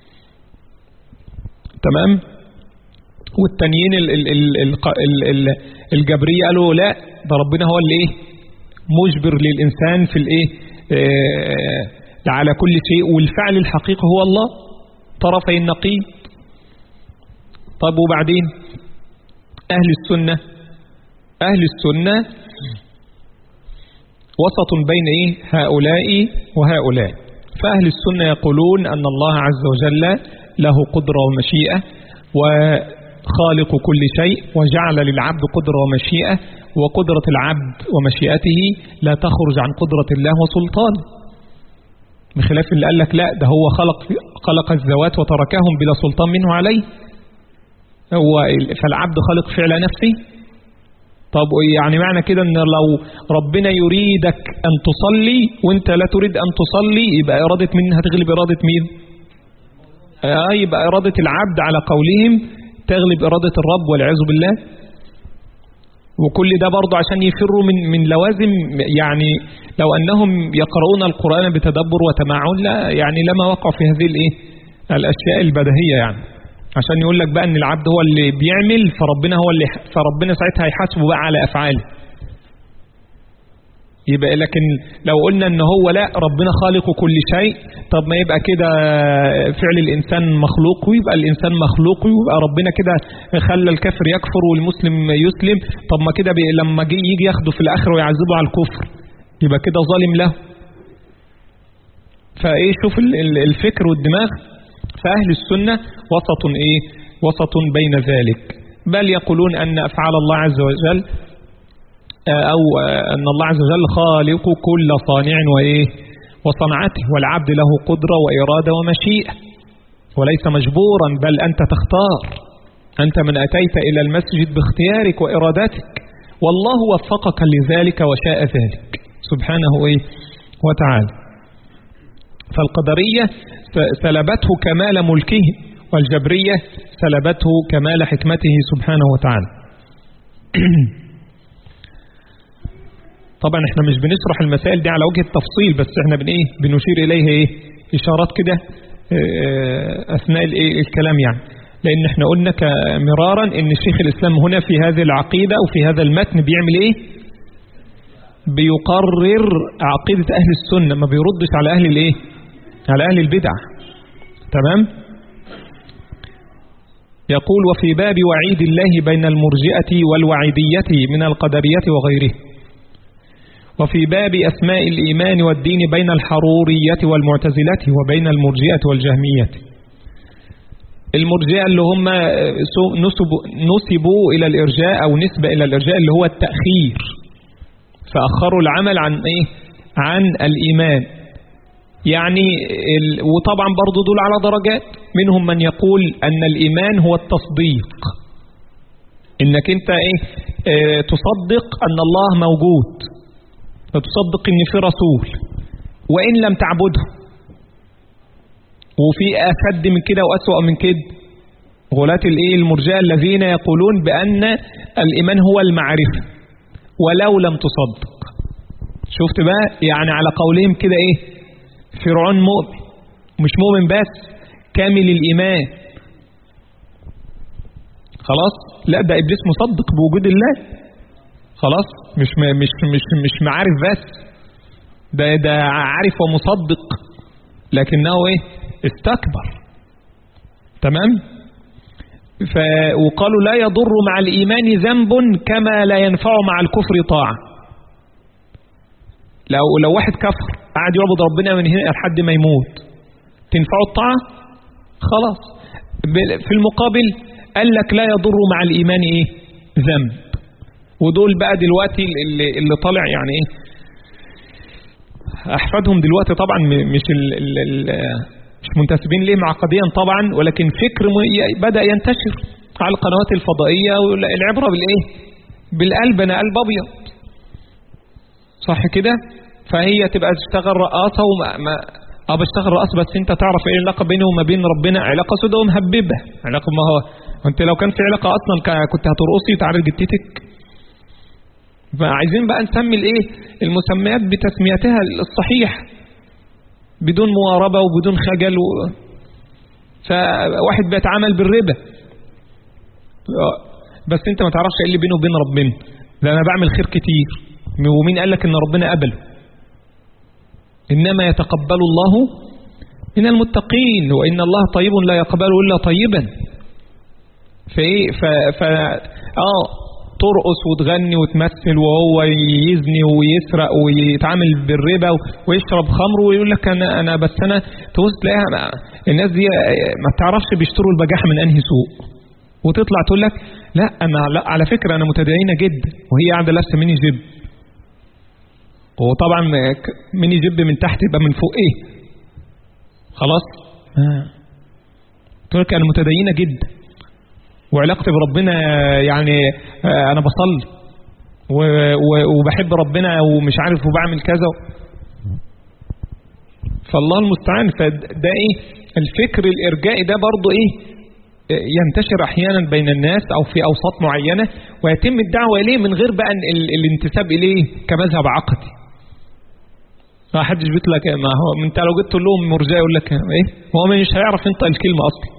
تمام والتانيين ال ال ال ال ال الجبرية قالوا لا ده ربنا هو اللي ايه مجبر للإنسان في الايه آه على كل شيء والفعل الحقيقي هو الله طرفي النقيض طب وبعدين أهل السنة أهل السنة وسط بين إيه هؤلاء وهؤلاء فأهل السنة يقولون أن الله عز وجل له قدرة ومشيئة وخالق كل شيء وجعل للعبد قدرة ومشيئة وقدرة العبد ومشيئته لا تخرج عن قدرة الله وسلطانه بخلاف اللي قال لك لا ده هو خلق خلق الذوات وتركهم بلا سلطان منه عليه هو فالعبد خلق فعل نفسه طب يعني معنى كده ان لو ربنا يريدك ان تصلي وانت لا تريد ان تصلي يبقى ارادة مين هتغلب ارادة مين آه يبقى ارادة العبد على قولهم تغلب ارادة الرب والعياذ بالله وكل ده برضه عشان يفروا من من لوازم يعني لو انهم يقرؤون القرآن بتدبر وتمعن لا يعني لما وقعوا في هذه الايه الاشياء البديهية يعني عشان يقول لك بقى ان العبد هو اللي بيعمل فربنا هو اللي فربنا ساعتها هيحاسبه بقى على افعاله يبقى لكن لو قلنا ان هو لا ربنا خالق كل شيء طب ما يبقى كده فعل الانسان مخلوق ويبقى الانسان مخلوق ويبقى ربنا كده خلى الكافر يكفر والمسلم يسلم طب ما كده لما يجي ياخده في الاخر ويعذبه على الكفر يبقى كده ظالم له فايه شوف الفكر والدماغ فأهل السنة وسط إيه وسط بين ذلك بل يقولون أن أفعال الله عز وجل أو أن الله عز وجل خالق كل صانع وإيه وصنعته والعبد له قدرة وإرادة ومشيئة وليس مجبورا بل أنت تختار أنت من أتيت إلى المسجد باختيارك وإرادتك والله وفقك لذلك وشاء ذلك سبحانه إيه وتعالى فالقدرية سلبته كمال ملكه والجبرية سلبته كمال حكمته سبحانه وتعالى طبعا احنا مش بنشرح المسائل دي على وجه التفصيل بس احنا بن ايه بنشير اليها ايه اشارات كده اثناء الايه الكلام يعني لان احنا قلنا مرارا ان شيخ الاسلام هنا في هذه العقيدة وفي هذا المتن بيعمل ايه بيقرر عقيدة اهل السنة ما بيردش على اهل الايه على اهل البدع تمام يقول وفي باب وعيد الله بين المرجئة والوعيدية من القدرية وغيره وفي باب أسماء الإيمان والدين بين الحرورية والمعتزلة وبين المرجئة والجهمية المرجئة اللي هم نسبوا, نسبوا إلى الإرجاء أو نسبة إلى الإرجاء اللي هو التأخير فأخروا العمل عن إيه عن الإيمان يعني ال... وطبعا برضو دول على درجات منهم من يقول أن الإيمان هو التصديق إنك أنت إيه اه تصدق أن الله موجود وتصدق أن في رسول وإن لم تعبده وفي أشد من كده وأسوأ من كده غلاة الإيه المرجاة الذين يقولون بأن الإيمان هو المعرفة ولو لم تصدق شفت بقى يعني على قولهم كده إيه فرعون مؤمن مش مؤمن بس كامل الإيمان خلاص لا ده إبليس مصدق بوجود الله خلاص مش مش مش مش معارف بس ده ده عارف ومصدق لكنه ايه استكبر تمام ف وقالوا لا يضر مع الإيمان ذنب كما لا ينفع مع الكفر طاعة لو لو واحد كفر قاعد يعبد ربنا من هنا لحد ما يموت تنفعه الطاعة خلاص في المقابل قال لك لا يضر مع الإيمان إيه ذنب ودول بقى دلوقتي اللي, اللي طالع يعني إيه أحفادهم دلوقتي طبعا مش ال ال ال مش منتسبين ليه معقديا طبعا ولكن فكر بدأ ينتشر على القنوات الفضائية والعبرة بالإيه بالقلب أنا قلب أبيض صح كده فهي تبقى تشتغل رقاصة وما ما اه بشتغل رقاص بس انت تعرف ايه العلاقة بينه وما بين ربنا علاقة سودة ومهببة علاقة ما هو انت لو كان في علاقة اصلا كنت هترقصي تعرف جدتك فعايزين بقى نسمي الايه المسميات بتسميتها الصحيح بدون مواربة وبدون خجل و... فواحد بيتعامل بالربا بس انت ما تعرفش ايه اللي بينه وبين ربنا ده انا بعمل خير كتير ومين قال لك ان ربنا قبله إنما يتقبل الله من المتقين وإن الله طيب لا يقبل إلا طيبا فإيه ف... ف... آه ترقص وتغني وتمثل وهو يزني ويسرق ويتعامل بالربا ويشرب خمر ويقول لك أنا, أنا بس أنا تبص تلاقيها الناس دي ما تعرفش بيشتروا البجاح من أنهي سوق وتطلع تقول لك لا أنا لا على فكرة أنا متدينة جدا وهي قاعدة لابسة ميني جيب وطبعا ميني جيب من تحت يبقى من فوق ايه خلاص تقول لك انا متدينه جدا وعلاقتي بربنا يعني انا بصلي و- و- وبحب ربنا ومش عارف وبعمل كذا فالله المستعان فده ايه الفكر الارجائي ده برضه ايه ينتشر احيانا بين الناس او في اوساط معينه ويتم الدعوه اليه من غير بقى ال- الانتساب اليه كمذهب عقدي ما حدش بيقول لك ما هو انت لو جيت تقول لهم مرجئه يقول لك ايه هو مش هيعرف ينطق الكلمه اصلا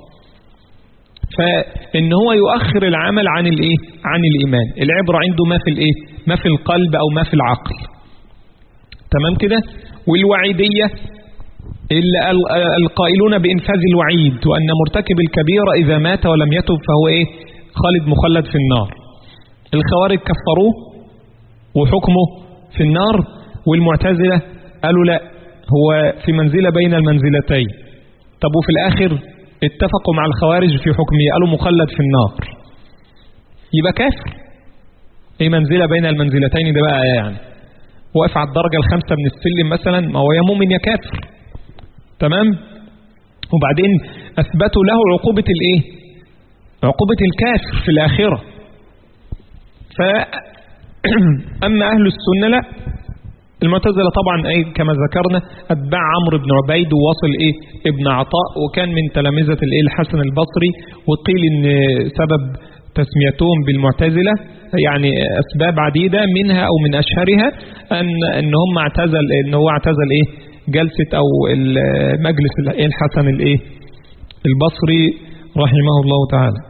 فان هو يؤخر العمل عن الايه عن الايمان العبره عنده ما في الايه ما في القلب او ما في العقل تمام كده والوعيديه ال- ال- القائلون بانفاذ الوعيد وان مرتكب الكبيره اذا مات ولم يتب فهو ايه خالد مخلد في النار الخوارج كفروه وحكمه في النار والمعتزله قالوا لا هو في منزله بين المنزلتين طب وفي الاخر اتفقوا مع الخوارج في حكمه قالوا مخلد في النار يبقى كافر ايه منزله بين المنزلتين ده بقى يعني واقف على الدرجه الخامسه من السلم مثلا ما هو يا مؤمن يا كافر تمام وبعدين اثبتوا له عقوبه الايه عقوبه الكافر في الاخره ف اما اهل السنه لا المعتزلة طبعا أي كما ذكرنا أتباع عمرو بن عبيد وواصل إيه ابن عطاء وكان من تلامذة الإيه الحسن البصري وقيل إن سبب تسميتهم بالمعتزلة يعني أسباب عديدة منها أو من أشهرها أن إن هم اعتزل إن هو اعتزل إيه جلسة أو المجلس الإيه الحسن الإيه البصري رحمه الله تعالى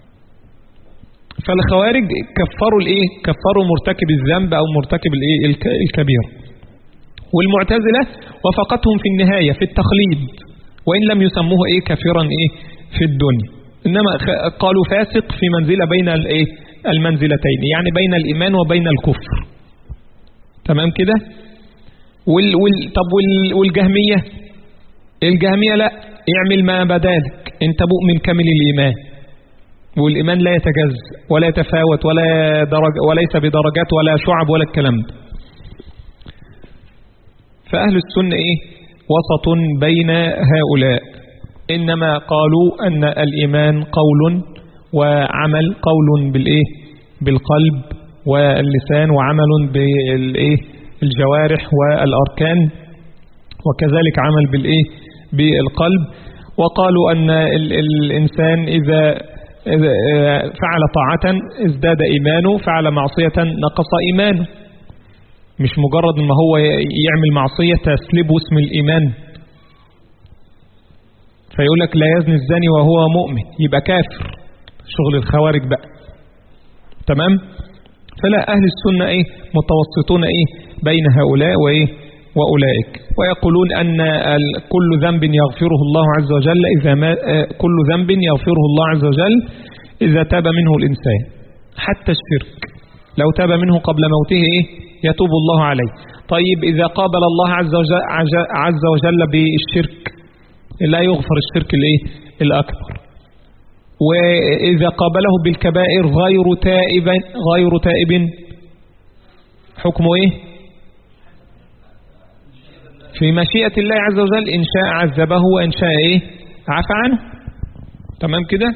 فالخوارج كفروا الايه كفروا مرتكب الذنب او مرتكب الايه الك- الكبير والمعتزله وافقتهم في النهايه في التخليد وان لم يسموه ايه كافرا ايه في الدنيا انما خ- قالوا فاسق في منزله بين الايه المنزلتين يعني بين الايمان وبين الكفر تمام كده وال وال طب وال والجهميه الجهميه لا اعمل ما بدالك انت مؤمن كامل الايمان والإيمان لا يتجزأ ولا يتفاوت ولا درجة وليس بدرجات ولا شعب ولا الكلام ده فأهل السنة إيه وسط بين هؤلاء إنما قالوا أن الإيمان قول وعمل قول بالإيه بالقلب واللسان وعمل بالإيه الجوارح والأركان وكذلك عمل بالإيه بالقلب وقالوا أن ال الإنسان إذا إذا فعل طاعة ازداد إيمانه فعل معصية نقص إيمانه مش مجرد ما هو يعمل معصية تسلبه اسم الإيمان فيقول لك لا يزني الزاني وهو مؤمن يبقى كافر شغل الخوارج بقى تمام فلا أهل السنة إيه متوسطون إيه بين هؤلاء وإيه وأولئك ويقولون أن كل ذنب يغفره الله عز وجل إذا ما كل ذنب يغفره الله عز وجل إذا تاب منه الإنسان حتى الشرك لو تاب منه قبل موته إيه يتوب الله عليه طيب إذا قابل الله عز وجل, عز وجل بالشرك لا يغفر الشرك الإيه الأكبر وإذا قابله بالكبائر غير تائب غير تائب حكمه إيه في مشيئة الله عز وجل إن شاء عذبه وإن شاء إيه عفى عنه تمام كده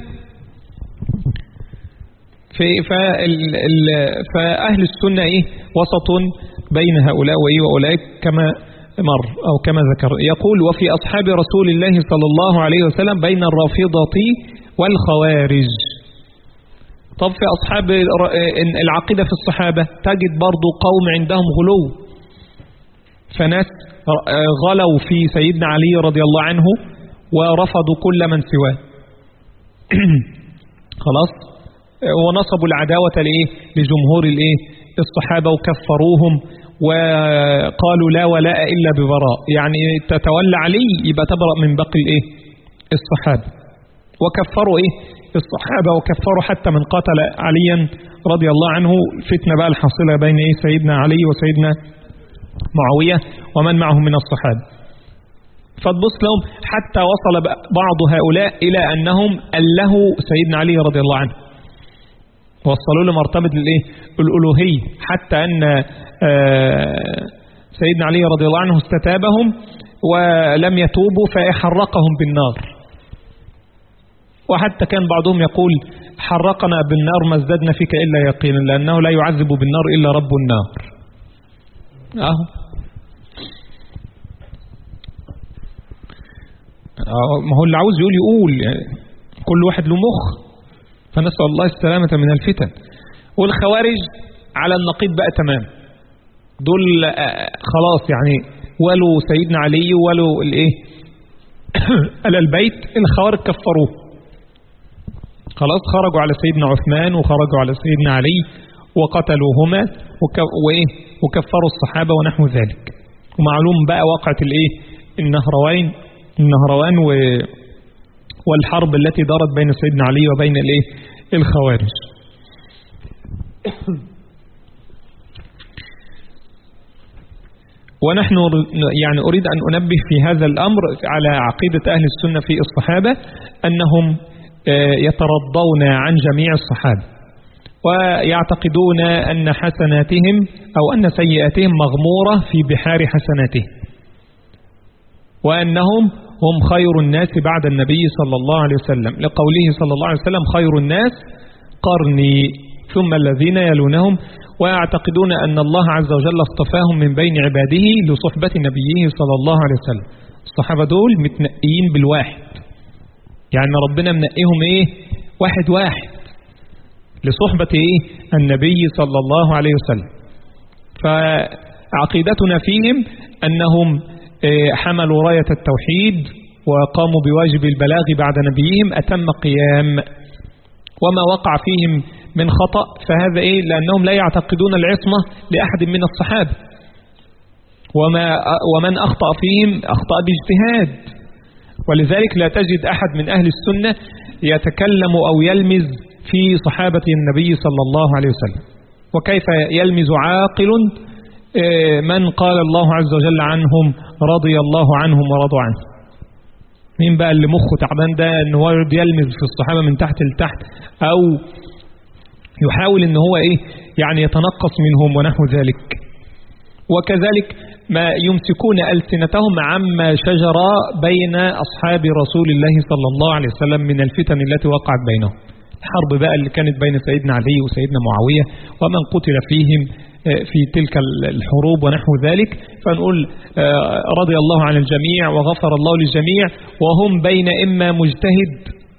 في فأهل السنة إيه وسط بين هؤلاء وإيه وأولئك كما مر أو كما ذكر يقول وفي أصحاب رسول الله صلى الله عليه وسلم بين الرافضة والخوارج طب في أصحاب العقيدة في الصحابة تجد برضو قوم عندهم غلو فناس غلوا في سيدنا علي رضي الله عنه ورفضوا كل من سواه خلاص ونصبوا العداوة لإيه لجمهور الإيه الصحابة وكفروهم وقالوا لا ولاء إلا ببراء يعني تتولى علي يبقى تبرأ من باقي الإيه الصحابة وكفروا إيه الصحابة وكفروا حتى من قتل عليا رضي الله عنه الفتنة بقى الحاصلة بين إيه سيدنا علي وسيدنا معاوية ومن معهم من الصحابة فتبص لهم حتى وصل بعض هؤلاء إلى أنهم أله سيدنا علي رضي الله عنه وصلوا له مرتبة الإيه؟ الألوهية حتى أن سيدنا علي رضي الله عنه استتابهم ولم يتوبوا فحرقهم بالنار وحتى كان بعضهم يقول حرقنا بالنار ما ازددنا فيك إلا يقينا لأنه لا يعذب بالنار إلا رب النار أهو ما هو اللي عاوز يقول يقول يعني كل واحد له مخ فنسأل الله السلامة من الفتن والخوارج على النقيض بقى تمام دول خلاص يعني ولو سيدنا علي ولو الايه على البيت الخوارج كفروه خلاص خرجوا على سيدنا عثمان وخرجوا على سيدنا علي وقتلوهما وايه وكفروا الصحابة ونحو ذلك ومعلوم بقى واقعة الايه النهروين النهروان و والحرب التي دارت بين سيدنا علي وبين الايه الخوارج ونحن يعني أريد أن أنبه في هذا الأمر على عقيدة أهل السنة في الصحابة أنهم يترضون عن جميع الصحابة ويعتقدون أن حسناتهم أو أن سيئاتهم مغمورة في بحار حسناتهم وأنهم هم خير الناس بعد النبي صلى الله عليه وسلم لقوله صلى الله عليه وسلم خير الناس قرني ثم الذين يلونهم ويعتقدون أن الله عز وجل اصطفاهم من بين عباده لصحبة نبيه صلى الله عليه وسلم الصحابة دول متنقيين بالواحد يعني ربنا منقيهم ايه واحد واحد لصحبة ايه النبي صلى الله عليه وسلم فعقيدتنا فيهم أنهم حملوا راية التوحيد وقاموا بواجب البلاغ بعد نبيهم أتم قيام وما وقع فيهم من خطأ فهذا إيه لأنهم لا يعتقدون العصمة لأحد من الصحابة وما ومن أخطأ فيهم أخطأ باجتهاد ولذلك لا تجد أحد من أهل السنة يتكلم أو يلمز في صحابة النبي صلى الله عليه وسلم وكيف يلمز عاقل من قال الله عز وجل عنهم رضي الله عنهم ورضوا عنه مين بقى اللي مخه تعبان ده ان هو يلمز في الصحابة من تحت لتحت او يحاول ان هو ايه يعني يتنقص منهم ونحو ذلك وكذلك ما يمسكون ألسنتهم عما شجر بين أصحاب رسول الله صلى الله عليه وسلم من الفتن التي وقعت بينهم الحرب بقى اللي كانت بين سيدنا علي وسيدنا معاوية ومن قتل فيهم في تلك الحروب ونحو ذلك فنقول رضي الله عن الجميع وغفر الله للجميع وهم بين إما مجتهد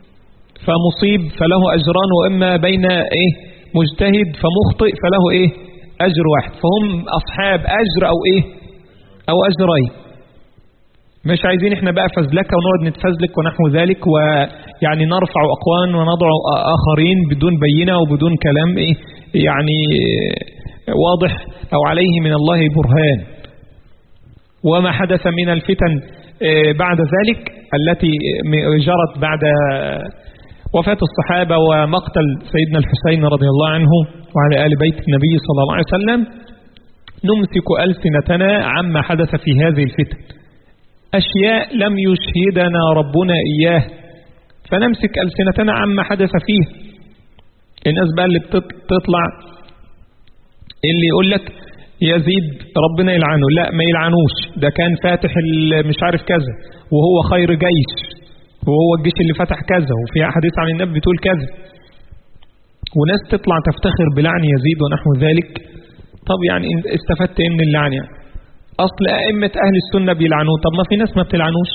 فمصيب فله أجران وإما بين إيه مجتهد فمخطئ فله إيه أجر واحد فهم أصحاب أجر أو إيه أو أجرين مش عايزين احنا بقى فزلكة ونقعد نتفزلك ونحو ذلك ويعني نرفع أقوان ونضع آخرين بدون بينة وبدون كلام إيه يعني واضح أو عليه من الله برهان وما حدث من الفتن بعد ذلك التي جرت بعد وفاة الصحابة ومقتل سيدنا الحسين رضي الله عنه وعلى آل بيت النبي صلى الله عليه وسلم نمسك ألسنتنا عما حدث في هذه الفتن أشياء لم يشهدنا ربنا إياه فنمسك ألسنتنا عما حدث فيه الناس بقى اللي بتطلع اللي يقول لك يزيد ربنا يلعنه لا ما يلعنوش ده كان فاتح مش عارف كذا وهو خير جيش وهو الجيش اللي فتح كذا وفي أحاديث عن النبي بتقول كذا وناس تطلع تفتخر بلعن يزيد ونحو ذلك طب يعني استفدت ايه من اللعن يعني أصل أئمة أهل السنة بيلعنوه طب ما في ناس ما بتلعنوش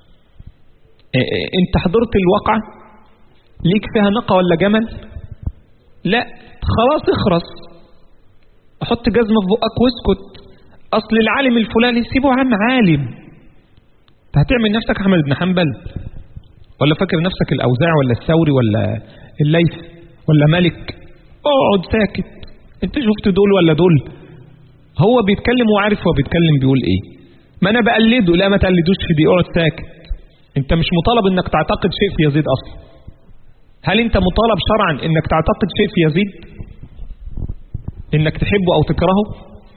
انت حضرت الواقع ليك فيها نقى ولا جمل لا خلاص اخرس حط جزمة في بقك واسكت أصل العالم الفلاني سيبه عم عالم هتعمل نفسك أحمد بن حنبل ولا فاكر نفسك الأوزاع ولا الثوري ولا الليث ولا ملك اقعد ساكت انت شفت دول ولا دول هو بيتكلم وعارف هو بيتكلم بيقول ايه ما انا بقلده لا ما تقلدوش في دي اقعد ساكت انت مش مطالب انك تعتقد شيء في يزيد اصلا هل انت مطالب شرعا انك تعتقد شيء في يزيد انك تحبه او تكرهه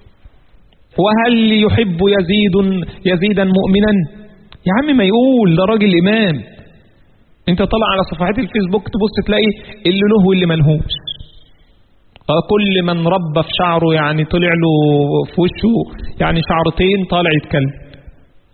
وهل يحب يزيد يزيدا مؤمنا يا عم ما يقول ده راجل امام انت طلع على صفحات الفيسبوك تبص تلاقي اللي له واللي ملهوش كل من ربى في شعره يعني طلع له في وشه يعني شعرتين طالع يتكلم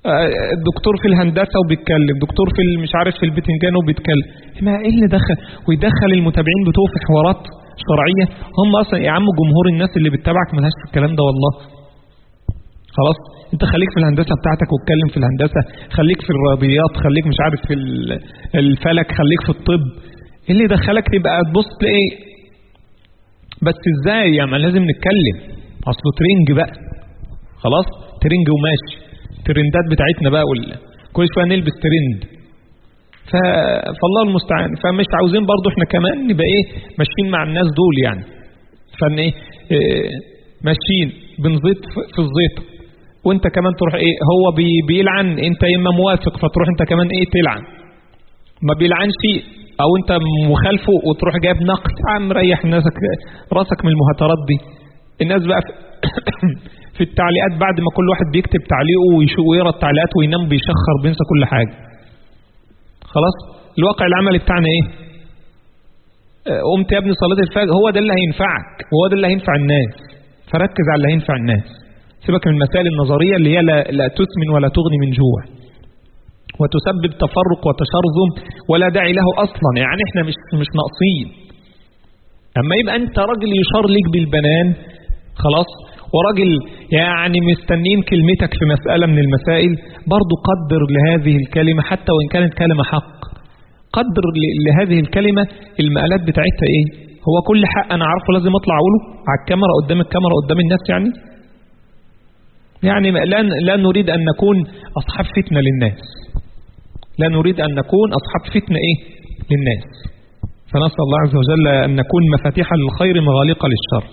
الدكتور في الهندسة وبيتكلم دكتور في مش عارف في البتنجان وبيتكلم ما ايه اللي دخل ويدخل المتابعين بتوعه في حوارات شرعية هم اصلا يا عم جمهور الناس اللي بتتابعك ملهاش في الكلام ده والله خلاص انت خليك في الهندسة بتاعتك واتكلم في الهندسة خليك في الرياضيات خليك مش عارف في الفلك خليك في الطب ايه اللي دخلك تبقى تبص تلاقي بس ازاي يعني لازم نتكلم اصله ترنج بقى خلاص ترنج وماشي الترندات بتاعتنا بقى وال... كل شويه نلبس ترند ف... فالله المستعان فمش عاوزين برضو احنا كمان نبقى ايه ماشيين مع الناس دول يعني فان ايه, إيه ماشيين بنزيط في الزيط وانت كمان تروح ايه هو بي... بيلعن انت اما موافق فتروح انت كمان ايه تلعن ما بيلعنش او انت مخالفه وتروح جايب نقد عم ريح ناسك راسك من المهاترات دي الناس بقى في, في التعليقات بعد ما كل واحد بيكتب تعليقه ويقرا التعليقات وينام بيشخر بينسى كل حاجه خلاص الواقع العملي بتاعنا ايه قمت يا ابني صلاه الفجر هو ده اللي هينفعك وهو ده اللي هينفع الناس فركز على اللي هينفع الناس سيبك من المسائل النظريه اللي هي لا, لا تسمن ولا تغني من جوع وتسبب تفرق وتشرذم ولا داعي له اصلا يعني احنا مش مش ناقصين اما يبقى انت راجل يشار ليك بالبنان خلاص وراجل يعني مستنين كلمتك في مسألة من المسائل برضو قدر لهذه الكلمة حتى وإن كانت كلمة حق قدر لهذه الكلمة المقالات بتاعتها ايه هو كل حق انا عارفه لازم اطلع اقوله على الكاميرا قدام الكاميرا قدام الناس يعني يعني لا, لا نريد ان نكون اصحاب فتنة للناس لا نريد ان نكون اصحاب فتنة ايه للناس فنسأل الله عز وجل ان نكون مفاتيح للخير مغالقة للشر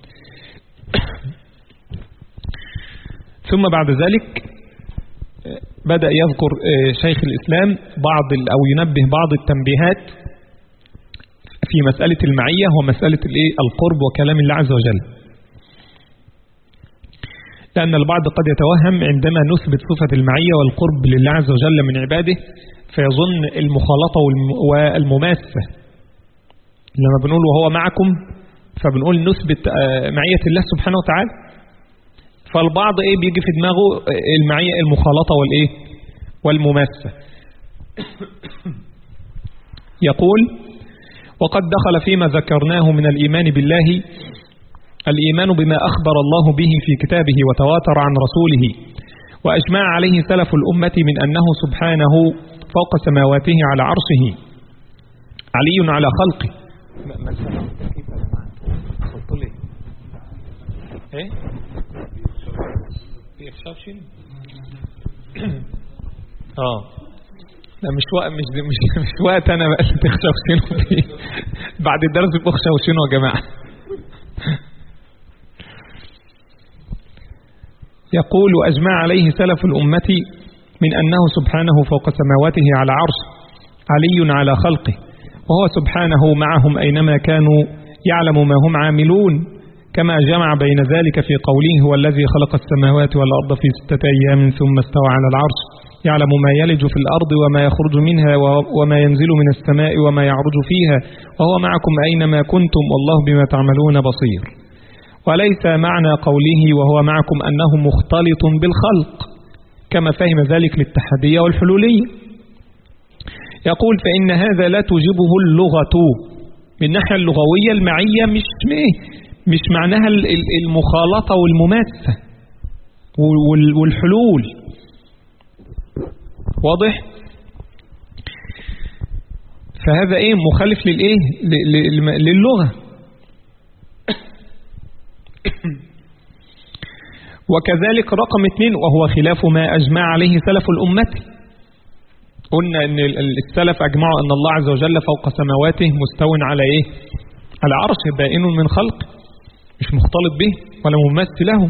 ثم بعد ذلك بدأ يذكر شيخ الإسلام بعض أو ينبه بعض التنبيهات في مسألة المعية ومسألة القرب وكلام الله عز وجل لأن البعض قد يتوهم عندما نثبت صفة المعية والقرب لله عز وجل من عباده فيظن المخالطة والمماسة لما بنقول وهو معكم فبنقول نثبت معية الله سبحانه وتعالى فالبعض ايه بيجي في دماغه المعية المخالطة والايه والمماسة يقول وقد دخل فيما ذكرناه من الإيمان بالله الإيمان بما أخبر الله به في كتابه وتواتر عن رسوله وأجمع عليه سلف الأمة من أنه سبحانه فوق سماواته على عرشه علي على خلقه ايه بيخشوشن اه لا مش وقت مش مش مش وقت انا بقى اللي تخشوشنوا فيه بعد الدرس بخشوشنوا يا جماعه يقول أجمع عليه سلف الأمة من أنه سبحانه فوق سماواته على عرش علي على خلقه وهو سبحانه معهم أينما كانوا يعلم ما هم عاملون كما جمع بين ذلك في قوله هو الذي خلق السماوات والأرض في ستة أيام ثم استوى على العرش يعلم ما يلج في الأرض وما يخرج منها وما ينزل من السماء وما يعرج فيها وهو معكم أينما كنتم والله بما تعملون بصير وليس معنى قوله وهو معكم أنه مختلط بالخلق كما فهم ذلك للتحدية والحلولية يقول فإن هذا لا توجبه اللغة من الناحية اللغوية المعية مش مش معناها المخالطة والمماسة والحلول واضح فهذا ايه مخالف للايه للغة وكذلك رقم اثنين وهو خلاف ما أجمع عليه سلف الأمة قلنا أن السلف أجمعوا أن الله عز وجل فوق سماواته مستو على إيه على عرش بائن من خلق مش مختلط به ولا ممثل له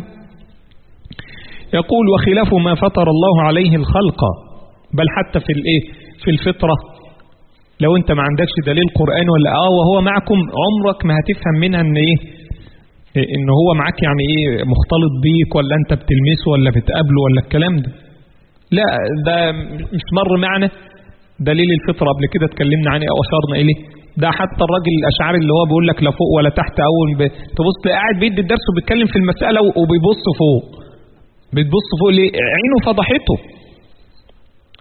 يقول وخلاف ما فطر الله عليه الخلق بل حتى في الايه في الفطرة لو انت ما عندكش دليل قرآن ولا اه وهو معكم عمرك ما هتفهم منها ان ايه ان هو معاك يعني ايه مختلط بيك ولا انت بتلمسه ولا بتقابله ولا الكلام ده لا ده مش مر معنا دليل الفطرة قبل كده اتكلمنا عنه او اشرنا اليه ده حتى الراجل الاشعري اللي هو بيقول لك لا فوق ولا تحت اول ب... تبص قاعد بيدي الدرس وبيتكلم في المسألة وبيبص فوق بتبص فوق ليه عينه فضحته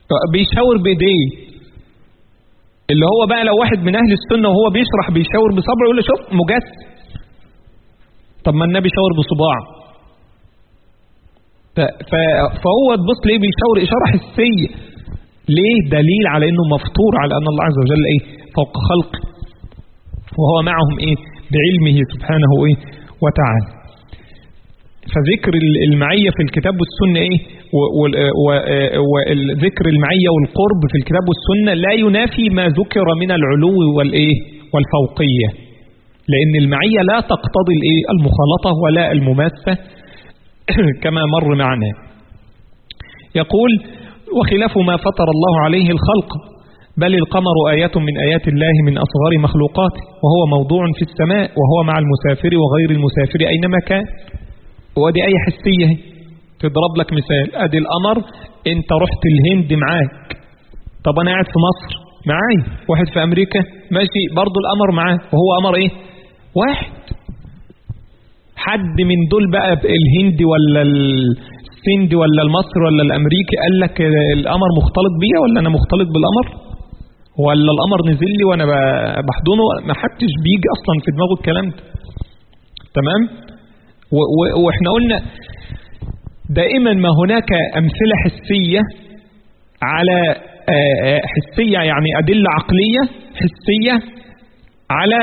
بيشاور بايديه اللي هو بقى لو واحد من اهل السنه وهو بيشرح بيشاور بصبعه يقول له شوف مجسم طب ما النبي شاور بصباعه فهو تبص ليه بيشاور اشاره حسيه ليه دليل على انه مفطور على ان الله عز وجل ايه فوق خلقه وهو معهم ايه بعلمه سبحانه ايه وتعالى فذكر المعية في الكتاب والسنة ايه وذكر المعية والقرب في الكتاب والسنة لا ينافي ما ذكر من العلو والايه والفوقية لان المعية لا تقتضي الايه المخالطة ولا المماسة كما مر معنا يقول وخلاف ما فطر الله عليه الخلق بل القمر آيات من آيات الله من أصغر مخلوقاته وهو موضوع في السماء وهو مع المسافر وغير المسافر أينما كان ودي أي حسية تضرب لك مثال أدي القمر أنت رحت الهند معاك طب أنا قاعد في مصر معاي واحد في أمريكا ماشي برضو القمر معاه وهو قمر إيه واحد حد من دول بقى الهندي ولا السندي ولا المصري ولا الأمريكي قال لك القمر مختلط بيا ولا أنا مختلط بالقمر ولا القمر نزل لي وانا بحضنه ما حدش بيجي اصلا في دماغه الكلام ده تمام واحنا قلنا دائما ما هناك امثله حسيه على حسيه يعني ادله عقليه حسيه على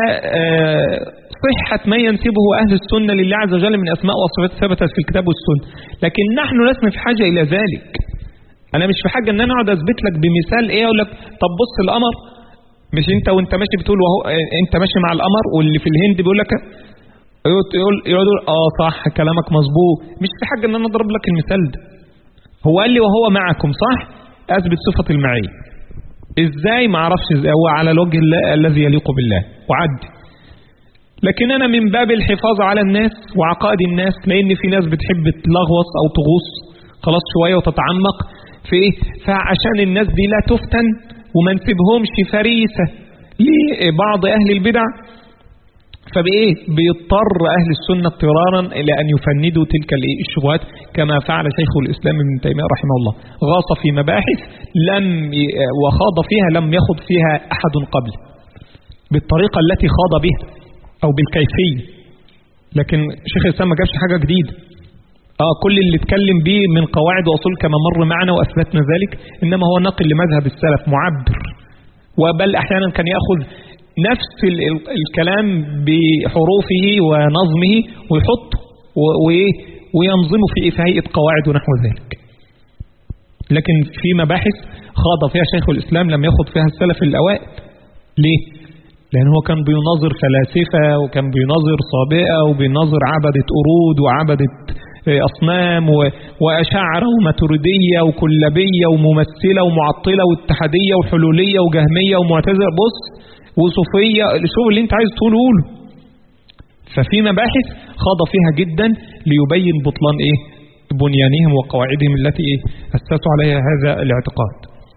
صحة ما ينسبه أهل السنة لله عز وجل من أسماء وصفات ثبتت في الكتاب والسنة لكن نحن لسنا في حاجة إلى ذلك انا مش في حاجه ان انا اقعد اثبت لك بمثال ايه اقول لك طب بص القمر مش انت وانت ماشي بتقول وهو انت ماشي مع القمر واللي في الهند بيقول لك يقول يقول اه صح كلامك مظبوط مش في حاجه ان انا اضرب لك المثال ده هو قال لي وهو معكم صح اثبت صفه المعيه ازاي ما اعرفش ازاي هو على الوجه الذي يليق بالله وعدي لكن انا من باب الحفاظ على الناس وعقائد الناس لان في ناس بتحب تلغوص او تغوص خلاص شويه وتتعمق في ايه فعشان الناس دي لا تفتن وما نسيبهمش فريسة لبعض أهل البدع فبإيه بيضطر أهل السنة اضطرارا إلى أن يفندوا تلك الشبهات كما فعل شيخ الإسلام ابن تيمية رحمه الله غاص في مباحث لم وخاض فيها لم يخض فيها أحد قبل بالطريقة التي خاض بها أو بالكيفية لكن شيخ الإسلام ما جابش حاجة جديدة اه كل اللي اتكلم بيه من قواعد واصول كما مر معنا واثبتنا ذلك انما هو نقل لمذهب السلف معبر وبل احيانا كان ياخذ نفس الكلام بحروفه ونظمه ويحطه وينظمه في في هيئه قواعد ونحو ذلك لكن في مباحث خاض فيها شيخ الاسلام لم يخض فيها السلف الاوائل ليه لأن هو كان بيناظر فلاسفة وكان بيناظر صابئة وبيناظر عبدة قرود وعبدة أصنام وأشاعرة وماتريدية وكلابية وممثلة ومعطلة واتحادية وحلولية وجهمية ومعتزلة بص وصوفية شوف اللي انت عايز تقوله قوله ففي مباحث خاض فيها جدا ليبين بطلان ايه بنيانهم وقواعدهم التي ايه أسسوا عليها هذا الاعتقاد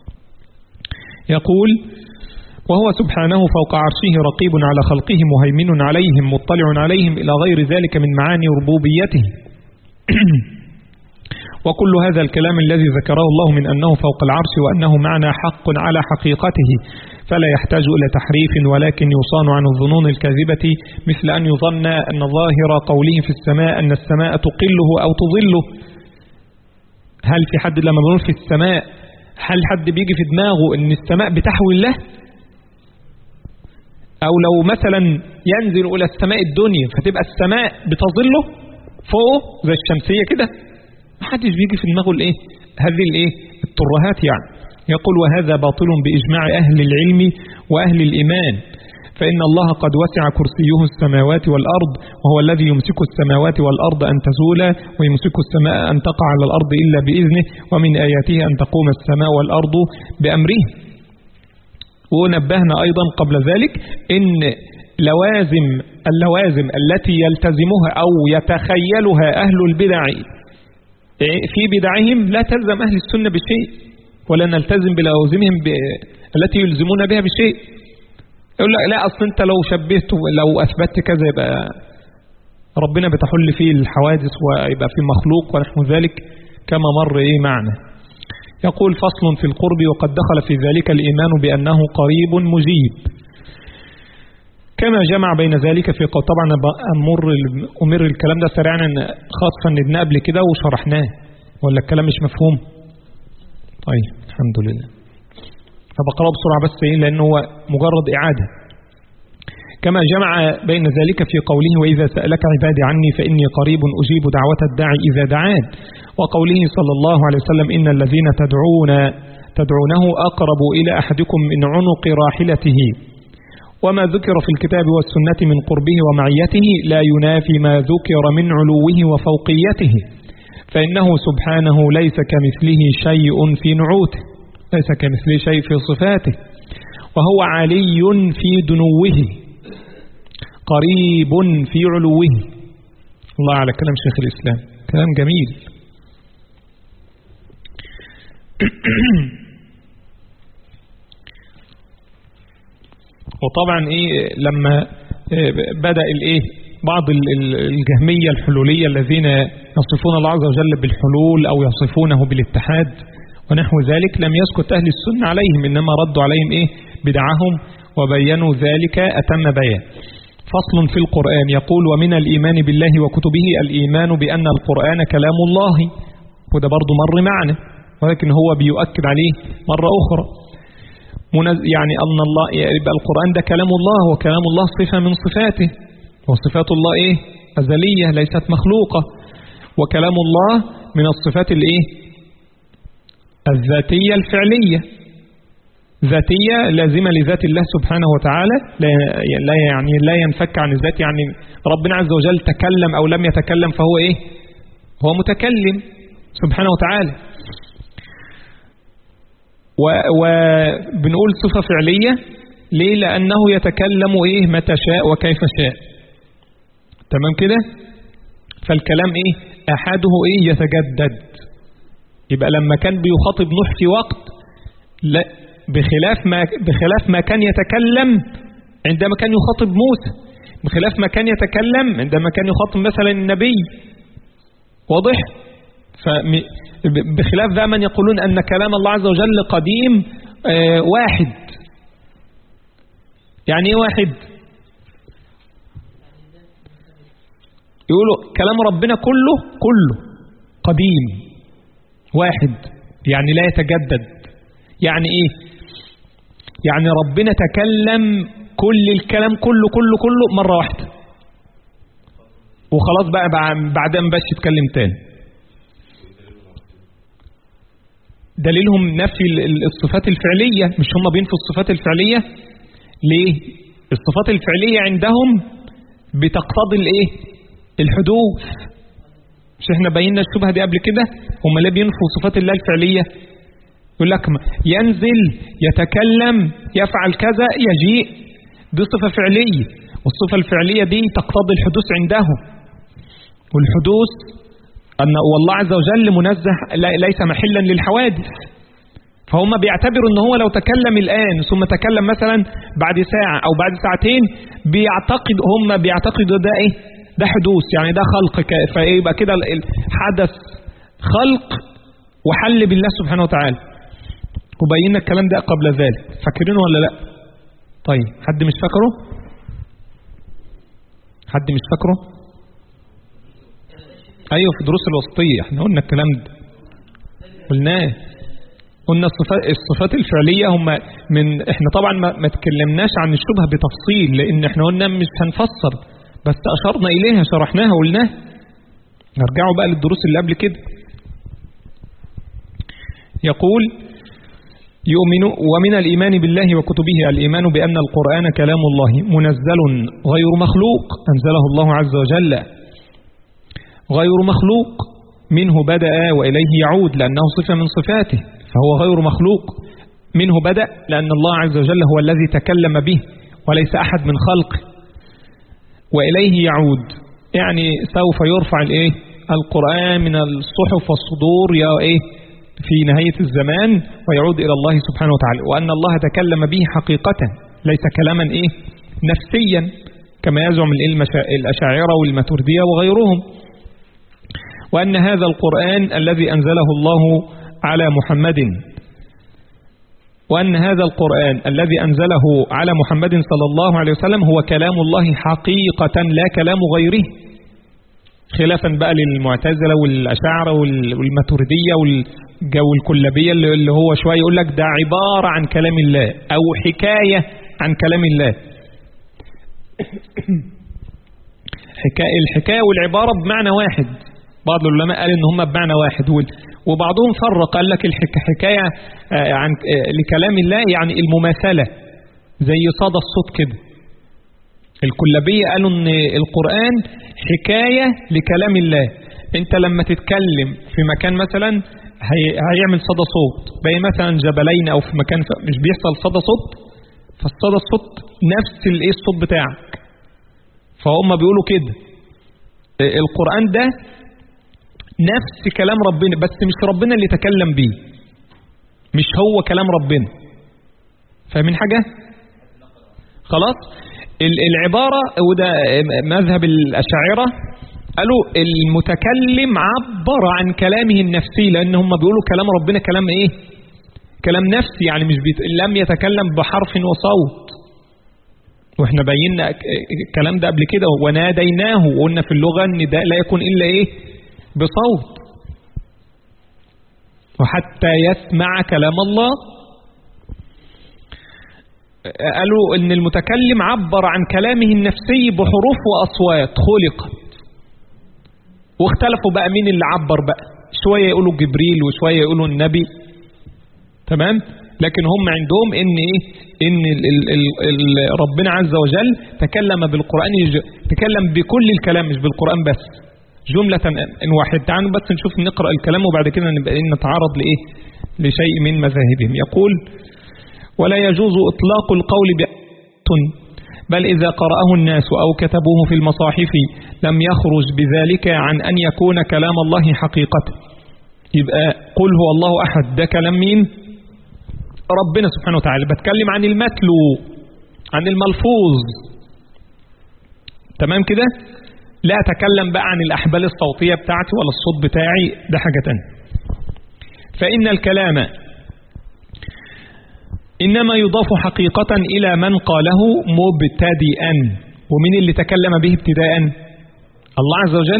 يقول وهو سبحانه فوق عرشه رقيب على خلقه مهيمن عليهم مطلع عليهم إلى غير ذلك من معاني ربوبيته وكل هذا الكلام الذي ذكره الله من أنه فوق العرش وأنه معنى حق على حقيقته فلا يحتاج إلى تحريف ولكن يصان عن الظنون الكاذبة مثل أن يظن أن ظاهر قوله في السماء أن السماء تقله أو تظله هل في حد لما بنقول في السماء هل حد بيجي في دماغه أن السماء بتحوي الله أو لو مثلا ينزل إلى السماء الدنيا فتبقى السماء بتظله فوقه زي الشمسية كده محدش بيجي في دماغه الايه هذه الايه الترهات يعني يقول وهذا باطل بإجماع أهل العلم وأهل الإيمان فإن الله قد وسع كرسيه السماوات والأرض وهو الذي يمسك السماوات والأرض أن تزولا ويمسك السماء أن تقع على الأرض إلا بإذنه ومن آياته أن تقوم السماء والأرض بأمره ونبهنا أيضا قبل ذلك إن لوازم اللوازم التي يلتزمها أو يتخيلها أهل البدع في بدعهم لا تلزم أهل السنة بشيء ولا نلتزم بلوازمهم ب... التي يلزمون بها بشيء يقول لا, لا أصل أنت لو شبهت لو أثبتت كذا يبقى ربنا بتحل فيه الحوادث ويبقى فيه مخلوق ونحو ذلك كما مر إيه معنا يقول فصل في القرب وقد دخل في ذلك الإيمان بأنه قريب مجيب كما جمع بين ذلك في قول طبعا أمر أمر الكلام ده سريعا خاصة ندنا قبل كده وشرحناه ولا الكلام مش مفهوم طيب الحمد لله فبقرأ بسرعة بس إيه لأنه هو مجرد إعادة كما جمع بين ذلك في قوله وإذا سألك عبادي عني فإني قريب أجيب دعوة الداعي إذا دعان وقوله صلى الله عليه وسلم إن الذين تدعون تدعونه أقرب إلى أحدكم من عنق راحلته وما ذكر في الكتاب والسنة من قربه ومعيته لا ينافي ما ذكر من علوه وفوقيته فإنه سبحانه ليس كمثله شيء في نعوته ليس كمثله شيء في صفاته وهو علي في دنوه قريب في علوه الله على كلام شيخ الإسلام كلام جميل وطبعا ايه لما بدأ الايه بعض الجهمية الحلولية الذين يصفون الله عز وجل بالحلول او يصفونه بالاتحاد ونحو ذلك لم يسكت اهل السنة عليهم انما ردوا عليهم ايه بدعهم وبينوا ذلك اتم بيان فصل في القرآن يقول ومن الإيمان بالله وكتبه الإيمان بأن القرآن كلام الله وده برضو مر معنا ولكن هو بيؤكد عليه مرة أخرى يعني أن الله يبقى القرآن ده كلام الله وكلام الله صفة من صفاته وصفات الله إيه أزلية ليست مخلوقة وكلام الله من الصفات الإيه الذاتية الفعلية ذاتية لازمة لذات الله سبحانه وتعالى لا يعني لا ينفك عن الذات يعني ربنا عز وجل تكلم أو لم يتكلم فهو إيه هو متكلم سبحانه وتعالى وبنقول صفة فعلية ليه لأنه يتكلم إيه متى شاء وكيف شاء تمام كده فالكلام إيه أحده إيه يتجدد يبقى لما كان بيخاطب نوح في وقت لا بخلاف ما بخلاف ما كان يتكلم عندما كان يخاطب موسى بخلاف ما كان يتكلم عندما كان يخاطب مثلا النبي واضح بخلاف ذا من يقولون أن كلام الله عز وجل قديم آه واحد يعني ايه واحد يقولوا كلام ربنا كله كله قديم واحد يعني لا يتجدد يعني ايه يعني ربنا تكلم كل الكلام كله كله كله مرة واحدة وخلاص بقى بعدها مبقاش يتكلم تاني دليلهم نفي الصفات الفعلية مش هم بينفوا الصفات الفعلية ليه الصفات الفعلية عندهم بتقتضي الايه الحدوث مش احنا بينا الشبهة دي قبل كده هم ليه بينفوا صفات الله الفعلية يقول لك ينزل يتكلم يفعل كذا يجيء دي صفة فعلية والصفة الفعلية دي تقتضي الحدوث عندهم والحدوث أن والله عز وجل منزه ليس محلا للحوادث فهم بيعتبروا ان هو لو تكلم الآن ثم تكلم مثلا بعد ساعة أو بعد ساعتين بيعتقد هم بيعتقدوا ده إيه ده حدوث يعني ده خلق فيبقى كده الحدث خلق وحل بالله سبحانه وتعالى وبينا الكلام ده قبل ذلك فاكرينه ولا لا طيب حد مش فاكره حد مش فاكره ايوه في دروس الوسطية احنا قلنا الكلام ده قلناه قلنا الصفات, الصفات الفعلية هم من احنا طبعا ما, ما تكلمناش عن الشبهة بتفصيل لان احنا قلنا مش هنفسر بس اشرنا اليها شرحناها وقلناها نرجعوا بقى للدروس اللي قبل كده يقول يؤمن ومن الإيمان بالله وكتبه الإيمان بأن القرآن كلام الله منزل غير مخلوق أنزله الله عز وجل غير مخلوق منه بدأ وإليه يعود لأنه صفة من صفاته فهو غير مخلوق منه بدأ لأن الله عز وجل هو الذي تكلم به وليس أحد من خلقه وإليه يعود يعني سوف يرفع الإيه القرآن من الصحف والصدور يا إيه في نهاية الزمان ويعود إلى الله سبحانه وتعالى وأن الله تكلم به حقيقة ليس كلاما إيه نفسيا كما يزعم الأشاعرة والماتردية وغيرهم وأن هذا القرآن الذي أنزله الله على محمد وأن هذا القرآن الذي أنزله على محمد صلى الله عليه وسلم هو كلام الله حقيقة لا كلام غيره خلافا بقى للمعتزلة والأشاعرة والماتوردية والجو الكلابية اللي هو شوية يقول لك ده عبارة عن كلام الله أو حكاية عن كلام الله حكاية الحكاية والعبارة بمعنى واحد بعض العلماء قال ان هم بمعنى واحد وبعضهم فرق قال لك الحكاية عن لكلام الله يعني المماثلة زي صدى الصوت كده الكلابية قالوا ان القرآن حكاية لكلام الله انت لما تتكلم في مكان مثلا هيعمل صدى صوت باقي مثلا جبلين او في مكان مش بيحصل صدى صوت فالصدى الصوت نفس الايه الصوت بتاعك فهم بيقولوا كده القرآن ده نفس كلام ربنا بس مش ربنا اللي تكلم بيه مش هو كلام ربنا فاهمين حاجة خلاص العبارة وده مذهب الأشاعرة قالوا المتكلم عبر عن كلامه النفسي لأن هم بيقولوا كلام ربنا كلام إيه كلام نفسي يعني مش بيت... لم يتكلم بحرف وصوت واحنا بينا الكلام ده قبل كده وناديناه وقلنا في اللغة ان ده لا يكون إلا إيه بصوت وحتى يسمع كلام الله قالوا ان المتكلم عبر عن كلامه النفسي بحروف وأصوات خلقت واختلفوا بقى مين اللي عبر بقى شوية يقولوا جبريل وشوية يقولوا النبي تمام لكن هم عندهم ان ايه ان ال ال ال ال ربنا عز وجل تكلم بالقرآن تكلم بكل الكلام مش بالقرآن بس جملة ان واحد تعالوا بس نشوف نقرأ الكلام وبعد كده نبقى نتعرض لايه لشيء من مذاهبهم يقول ولا يجوز اطلاق القول بأ بل إذا قرأه الناس أو كتبوه في المصاحف لم يخرج بذلك عن أن يكون كلام الله حقيقة يبقى قل هو الله أحد ده كلام مين ربنا سبحانه وتعالى بتكلم عن المتلو عن الملفوظ تمام كده لا أتكلم بقى عن الأحبال الصوتية بتاعتي ولا الصوت بتاعي ده حاجة تانية فإن الكلام إنما يضاف حقيقة إلى من قاله مبتدئا ومن اللي تكلم به ابتداء الله عز وجل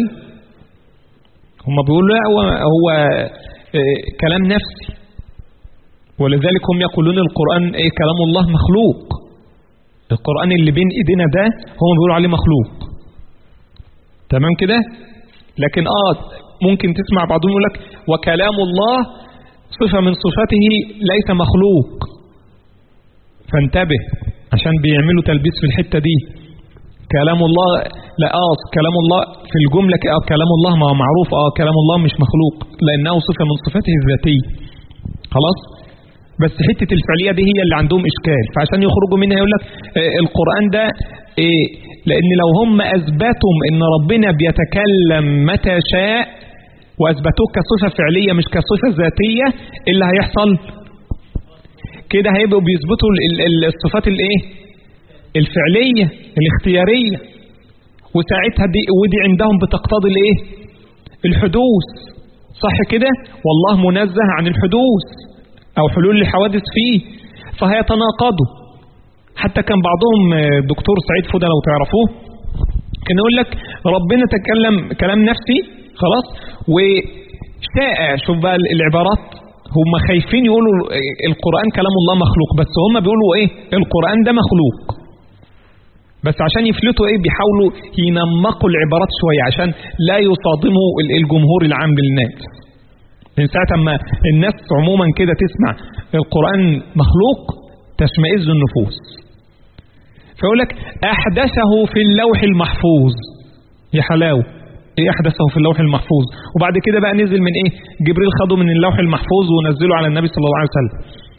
هم بيقولوا لا هو, هو كلام نفسي ولذلك هم يقولون القرآن إيه كلام الله مخلوق القرآن اللي بين إيدينا ده هم بيقولوا عليه مخلوق تمام كده لكن آه ممكن تسمع بعضهم يقول لك وكلام الله صفة من صفاته ليس مخلوق فانتبه عشان بيعملوا تلبيس في الحتة دي كلام الله لا اه كلام الله في الجملة اه كلام الله ما هو معروف اه كلام الله مش مخلوق لأنه صفة من صفاته الذاتية خلاص بس حتة الفعلية دي هي اللي عندهم إشكال فعشان يخرجوا منها يقول لك اه القرآن ده إيه لأن لو هم أثبتوا إن ربنا بيتكلم متى شاء وأثبتوه كصفة فعلية مش كصفة ذاتية إيه اللي هيحصل كده هيبقوا بيثبتوا الصفات الايه الفعلية الاختيارية وساعتها دي ودي عندهم بتقتضي الايه الحدوث صح كده والله منزه عن الحدوث او حلول الحوادث فيه فهيتناقضوا حتى كان بعضهم دكتور سعيد فودة لو تعرفوه كان يقول لك ربنا تكلم كلام نفسي خلاص وشائع شوف بقى العبارات هم خايفين يقولوا القرآن كلام الله مخلوق بس هم بيقولوا ايه القرآن ده مخلوق بس عشان يفلتوا ايه بيحاولوا ينمقوا العبارات شوية عشان لا يصادموا الجمهور العام للناس من ساعة ما الناس عموما كده تسمع القرآن مخلوق تشمئز النفوس فيقول لك أحدثه في اللوح المحفوظ يا حلاوه ايه احدثه في اللوح المحفوظ وبعد كده بقى نزل من ايه جبريل خده من اللوح المحفوظ ونزله على النبي صلى الله عليه وسلم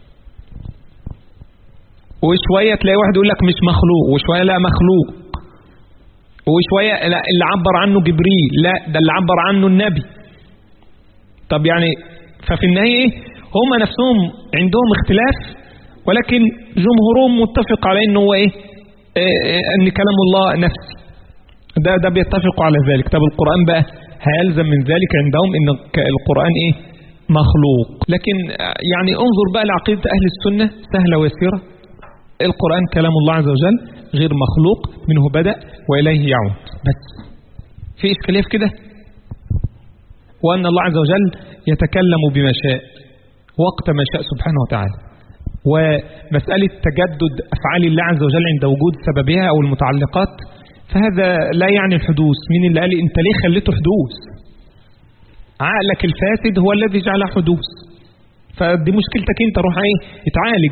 وشوية تلاقي واحد يقول لك مش مخلوق وشوية لا مخلوق وشوية لا اللي عبر عنه جبريل لا ده اللي عبر عنه النبي طب يعني ففي النهاية ايه هم نفسهم عندهم اختلاف ولكن جمهورهم متفق على انه هو ايه اه ان كلام الله نفسي ده ده بيتفقوا على ذلك طب القرآن بقى هيلزم من ذلك عندهم ان القرآن ايه مخلوق لكن يعني انظر بقى لعقيدة أهل السنة سهلة ويسيرة القرآن كلام الله عز وجل غير مخلوق منه بدأ وإليه يعود بس في إشكالية في كده وأن الله عز وجل يتكلم بما شاء وقت ما شاء سبحانه وتعالى ومسألة تجدد أفعال الله عز وجل عند وجود سببها أو المتعلقات فهذا لا يعني الحدوث مين اللي قال أنت ليه خليته حدوث عقلك الفاسد هو الذي جعل حدوث فدي مشكلتك انت روح ايه اتعالج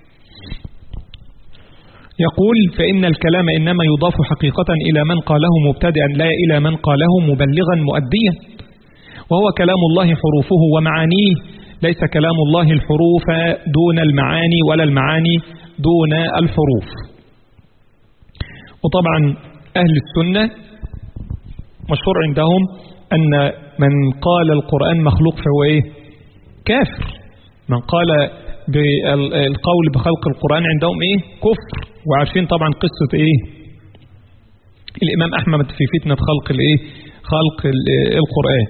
يقول فإن الكلام إنما يضاف حقيقة إلى من قاله مبتدئا لا إلى من قاله مبلغا مؤديا وهو كلام الله حروفه ومعانيه ليس كلام الله الحروف دون المعاني ولا المعاني دون الحروف وطبعا أهل السنة مشهور عندهم أن من قال القرآن مخلوق فهو إيه كافر من قال بالقول بخلق القرآن عندهم إيه كفر وعارفين طبعا قصة إيه الإمام أحمد في فتنة خلق الإيه خلق القرآن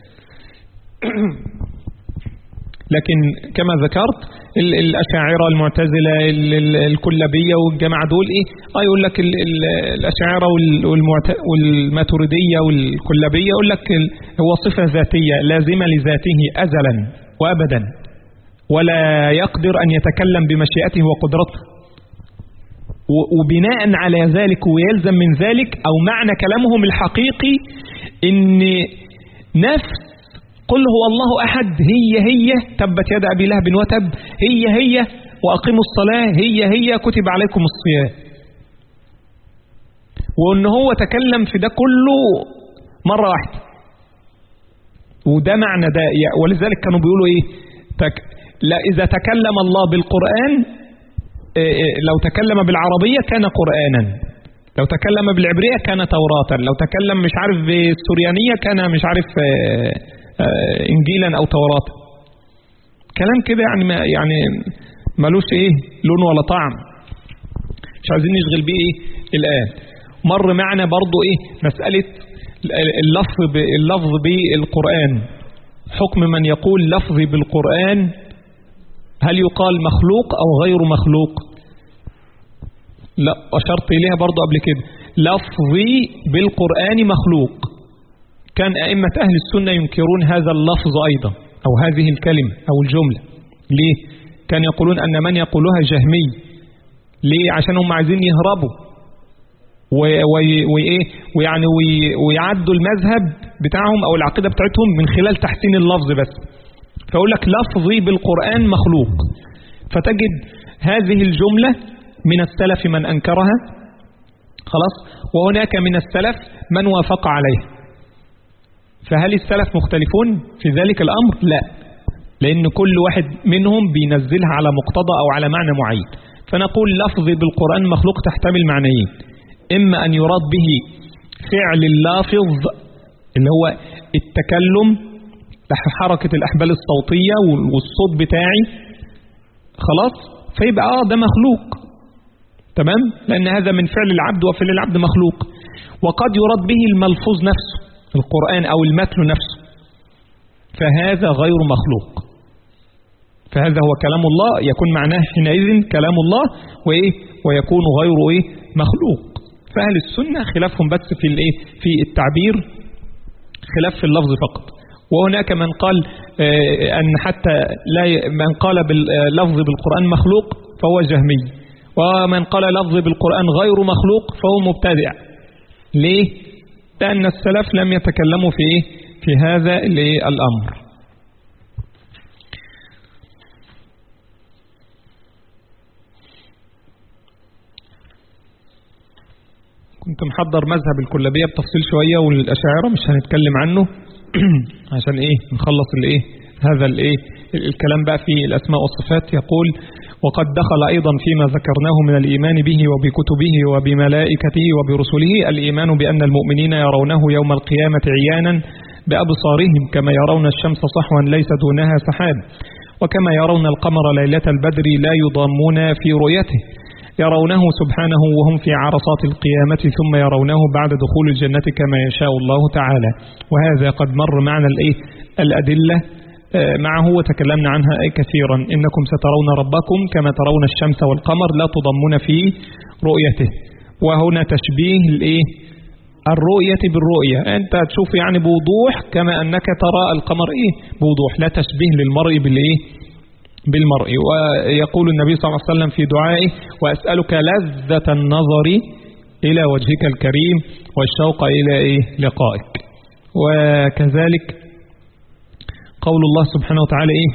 لكن كما ذكرت الأشاعرة المعتزلة الكلابية والجماعة دول إيه آه يقول لك الأشاعرة والماتريدية والكلابية يقول لك هو صفة ذاتية لازمة لذاته أزلا وأبدا ولا يقدر أن يتكلم بمشيئته وقدرته وبناء على ذلك ويلزم من ذلك أو معنى كلامهم الحقيقي إن نفس قل هو الله أحد هي هي تبت يد أبي لهب وتب هي هي وأقيموا الصلاة هي هي كتب عليكم الصيام وأن هو تكلم في ده كله مرة واحدة وده معنى ده ولذلك كانوا بيقولوا إيه تك لا إذا تكلم الله بالقرآن لو تكلم بالعربية كان قرآنا لو تكلم بالعبرية كان توراة لو تكلم مش عارف بالسوريانية كان مش عارف انجيلا او توراة كلام كده يعني ما يعني ملوش ايه لون ولا طعم مش عايزين نشغل بيه ايه الان مر معنا برضو ايه مسألة اللفظ اللفظ بالقرآن حكم من يقول لفظي بالقرآن هل يقال مخلوق او غير مخلوق لا اشرت اليها برضو قبل كده لفظي بالقرآن مخلوق كان أئمة أهل السنة ينكرون هذا اللفظ أيضا أو هذه الكلمة أو الجملة ليه؟ كان يقولون أن من يقولها جهمي ليه؟ عشان هم عايزين يهربوا وإيه ويعني ويعدوا المذهب بتاعهم أو العقيدة بتاعتهم من خلال تحسين اللفظ بس فيقول لك لفظي بالقرآن مخلوق فتجد هذه الجملة من السلف من أنكرها خلاص وهناك من السلف من وافق عليها فهل السلف مختلفون في ذلك الأمر؟ لا لأن كل واحد منهم بينزلها على مقتضى أو على معنى معين فنقول لفظ بالقرآن مخلوق تحتمل معنيين إما أن يراد به فعل اللافظ اللي هو التكلم حركة الأحبال الصوتية والصوت بتاعي خلاص فيبقى آه ده مخلوق تمام لأن هذا من فعل العبد وفعل العبد مخلوق وقد يراد به الملفوظ نفسه القرآن أو المتن نفسه فهذا غير مخلوق فهذا هو كلام الله يكون معناه حينئذ كلام الله وإيه ويكون غير إيه مخلوق فأهل السنة خلافهم بس في الإيه في التعبير خلاف في اللفظ فقط وهناك من قال أن حتى لا من قال باللفظ بالقرآن مخلوق فهو جهمي ومن قال لفظ بالقرآن غير مخلوق فهو مبتدع ليه لأن السلف لم يتكلموا في إيه؟ في هذا الأمر كنت محضر مذهب الكلابية بتفصيل شوية والأشاعرة مش هنتكلم عنه عشان إيه نخلص الإيه هذا الإيه الكلام بقى في الأسماء والصفات يقول وقد دخل أيضا فيما ذكرناه من الإيمان به وبكتبه وبملائكته وبرسله الإيمان بأن المؤمنين يرونه يوم القيامة عيانا بأبصارهم كما يرون الشمس صحوا ليس دونها سحاب وكما يرون القمر ليلة البدر لا يضامون في رؤيته يرونه سبحانه وهم في عرصات القيامة ثم يرونه بعد دخول الجنة كما يشاء الله تعالى وهذا قد مر معنا الأدلة معه وتكلمنا عنها كثيرا إنكم سترون ربكم كما ترون الشمس والقمر لا تضمون في رؤيته وهنا تشبيه الإيه الرؤية بالرؤية أنت تشوف يعني بوضوح كما أنك ترى القمر إيه بوضوح لا تشبيه للمرء بالإيه بالمرء ويقول النبي صلى الله عليه وسلم في دعائه وأسألك لذة النظر إلى وجهك الكريم والشوق إلى إيه لقائك وكذلك قول الله سبحانه وتعالى إيه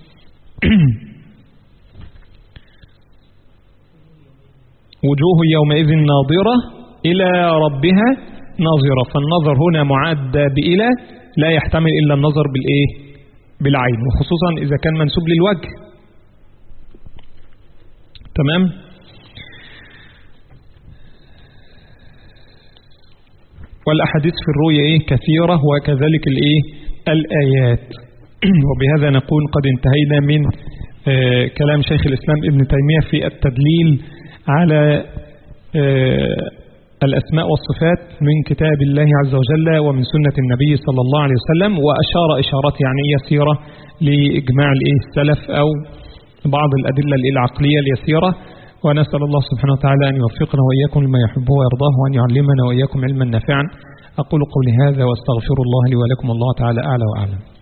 وجوه يومئذ ناظرة إلى ربها ناظرة فالنظر هنا معاد بإلى لا يحتمل إلا النظر بالإيه بالعين وخصوصا إذا كان منسوب للوجه تمام والأحاديث في الرؤية إيه كثيرة وكذلك الإيه الآيات وبهذا نكون قد انتهينا من آه كلام شيخ الإسلام ابن تيمية في التدليل على آه الأسماء والصفات من كتاب الله عز وجل ومن سنة النبي صلى الله عليه وسلم وأشار إشارات يعني يسيرة لإجماع الإيه السلف أو بعض الأدلة العقلية اليسيرة ونسأل الله سبحانه وتعالى أن يوفقنا وإياكم لما يحبه ويرضاه وأن يعلمنا وإياكم علما نافعا أقول قولي هذا واستغفر الله لي ولكم الله تعالى أعلى وأعلم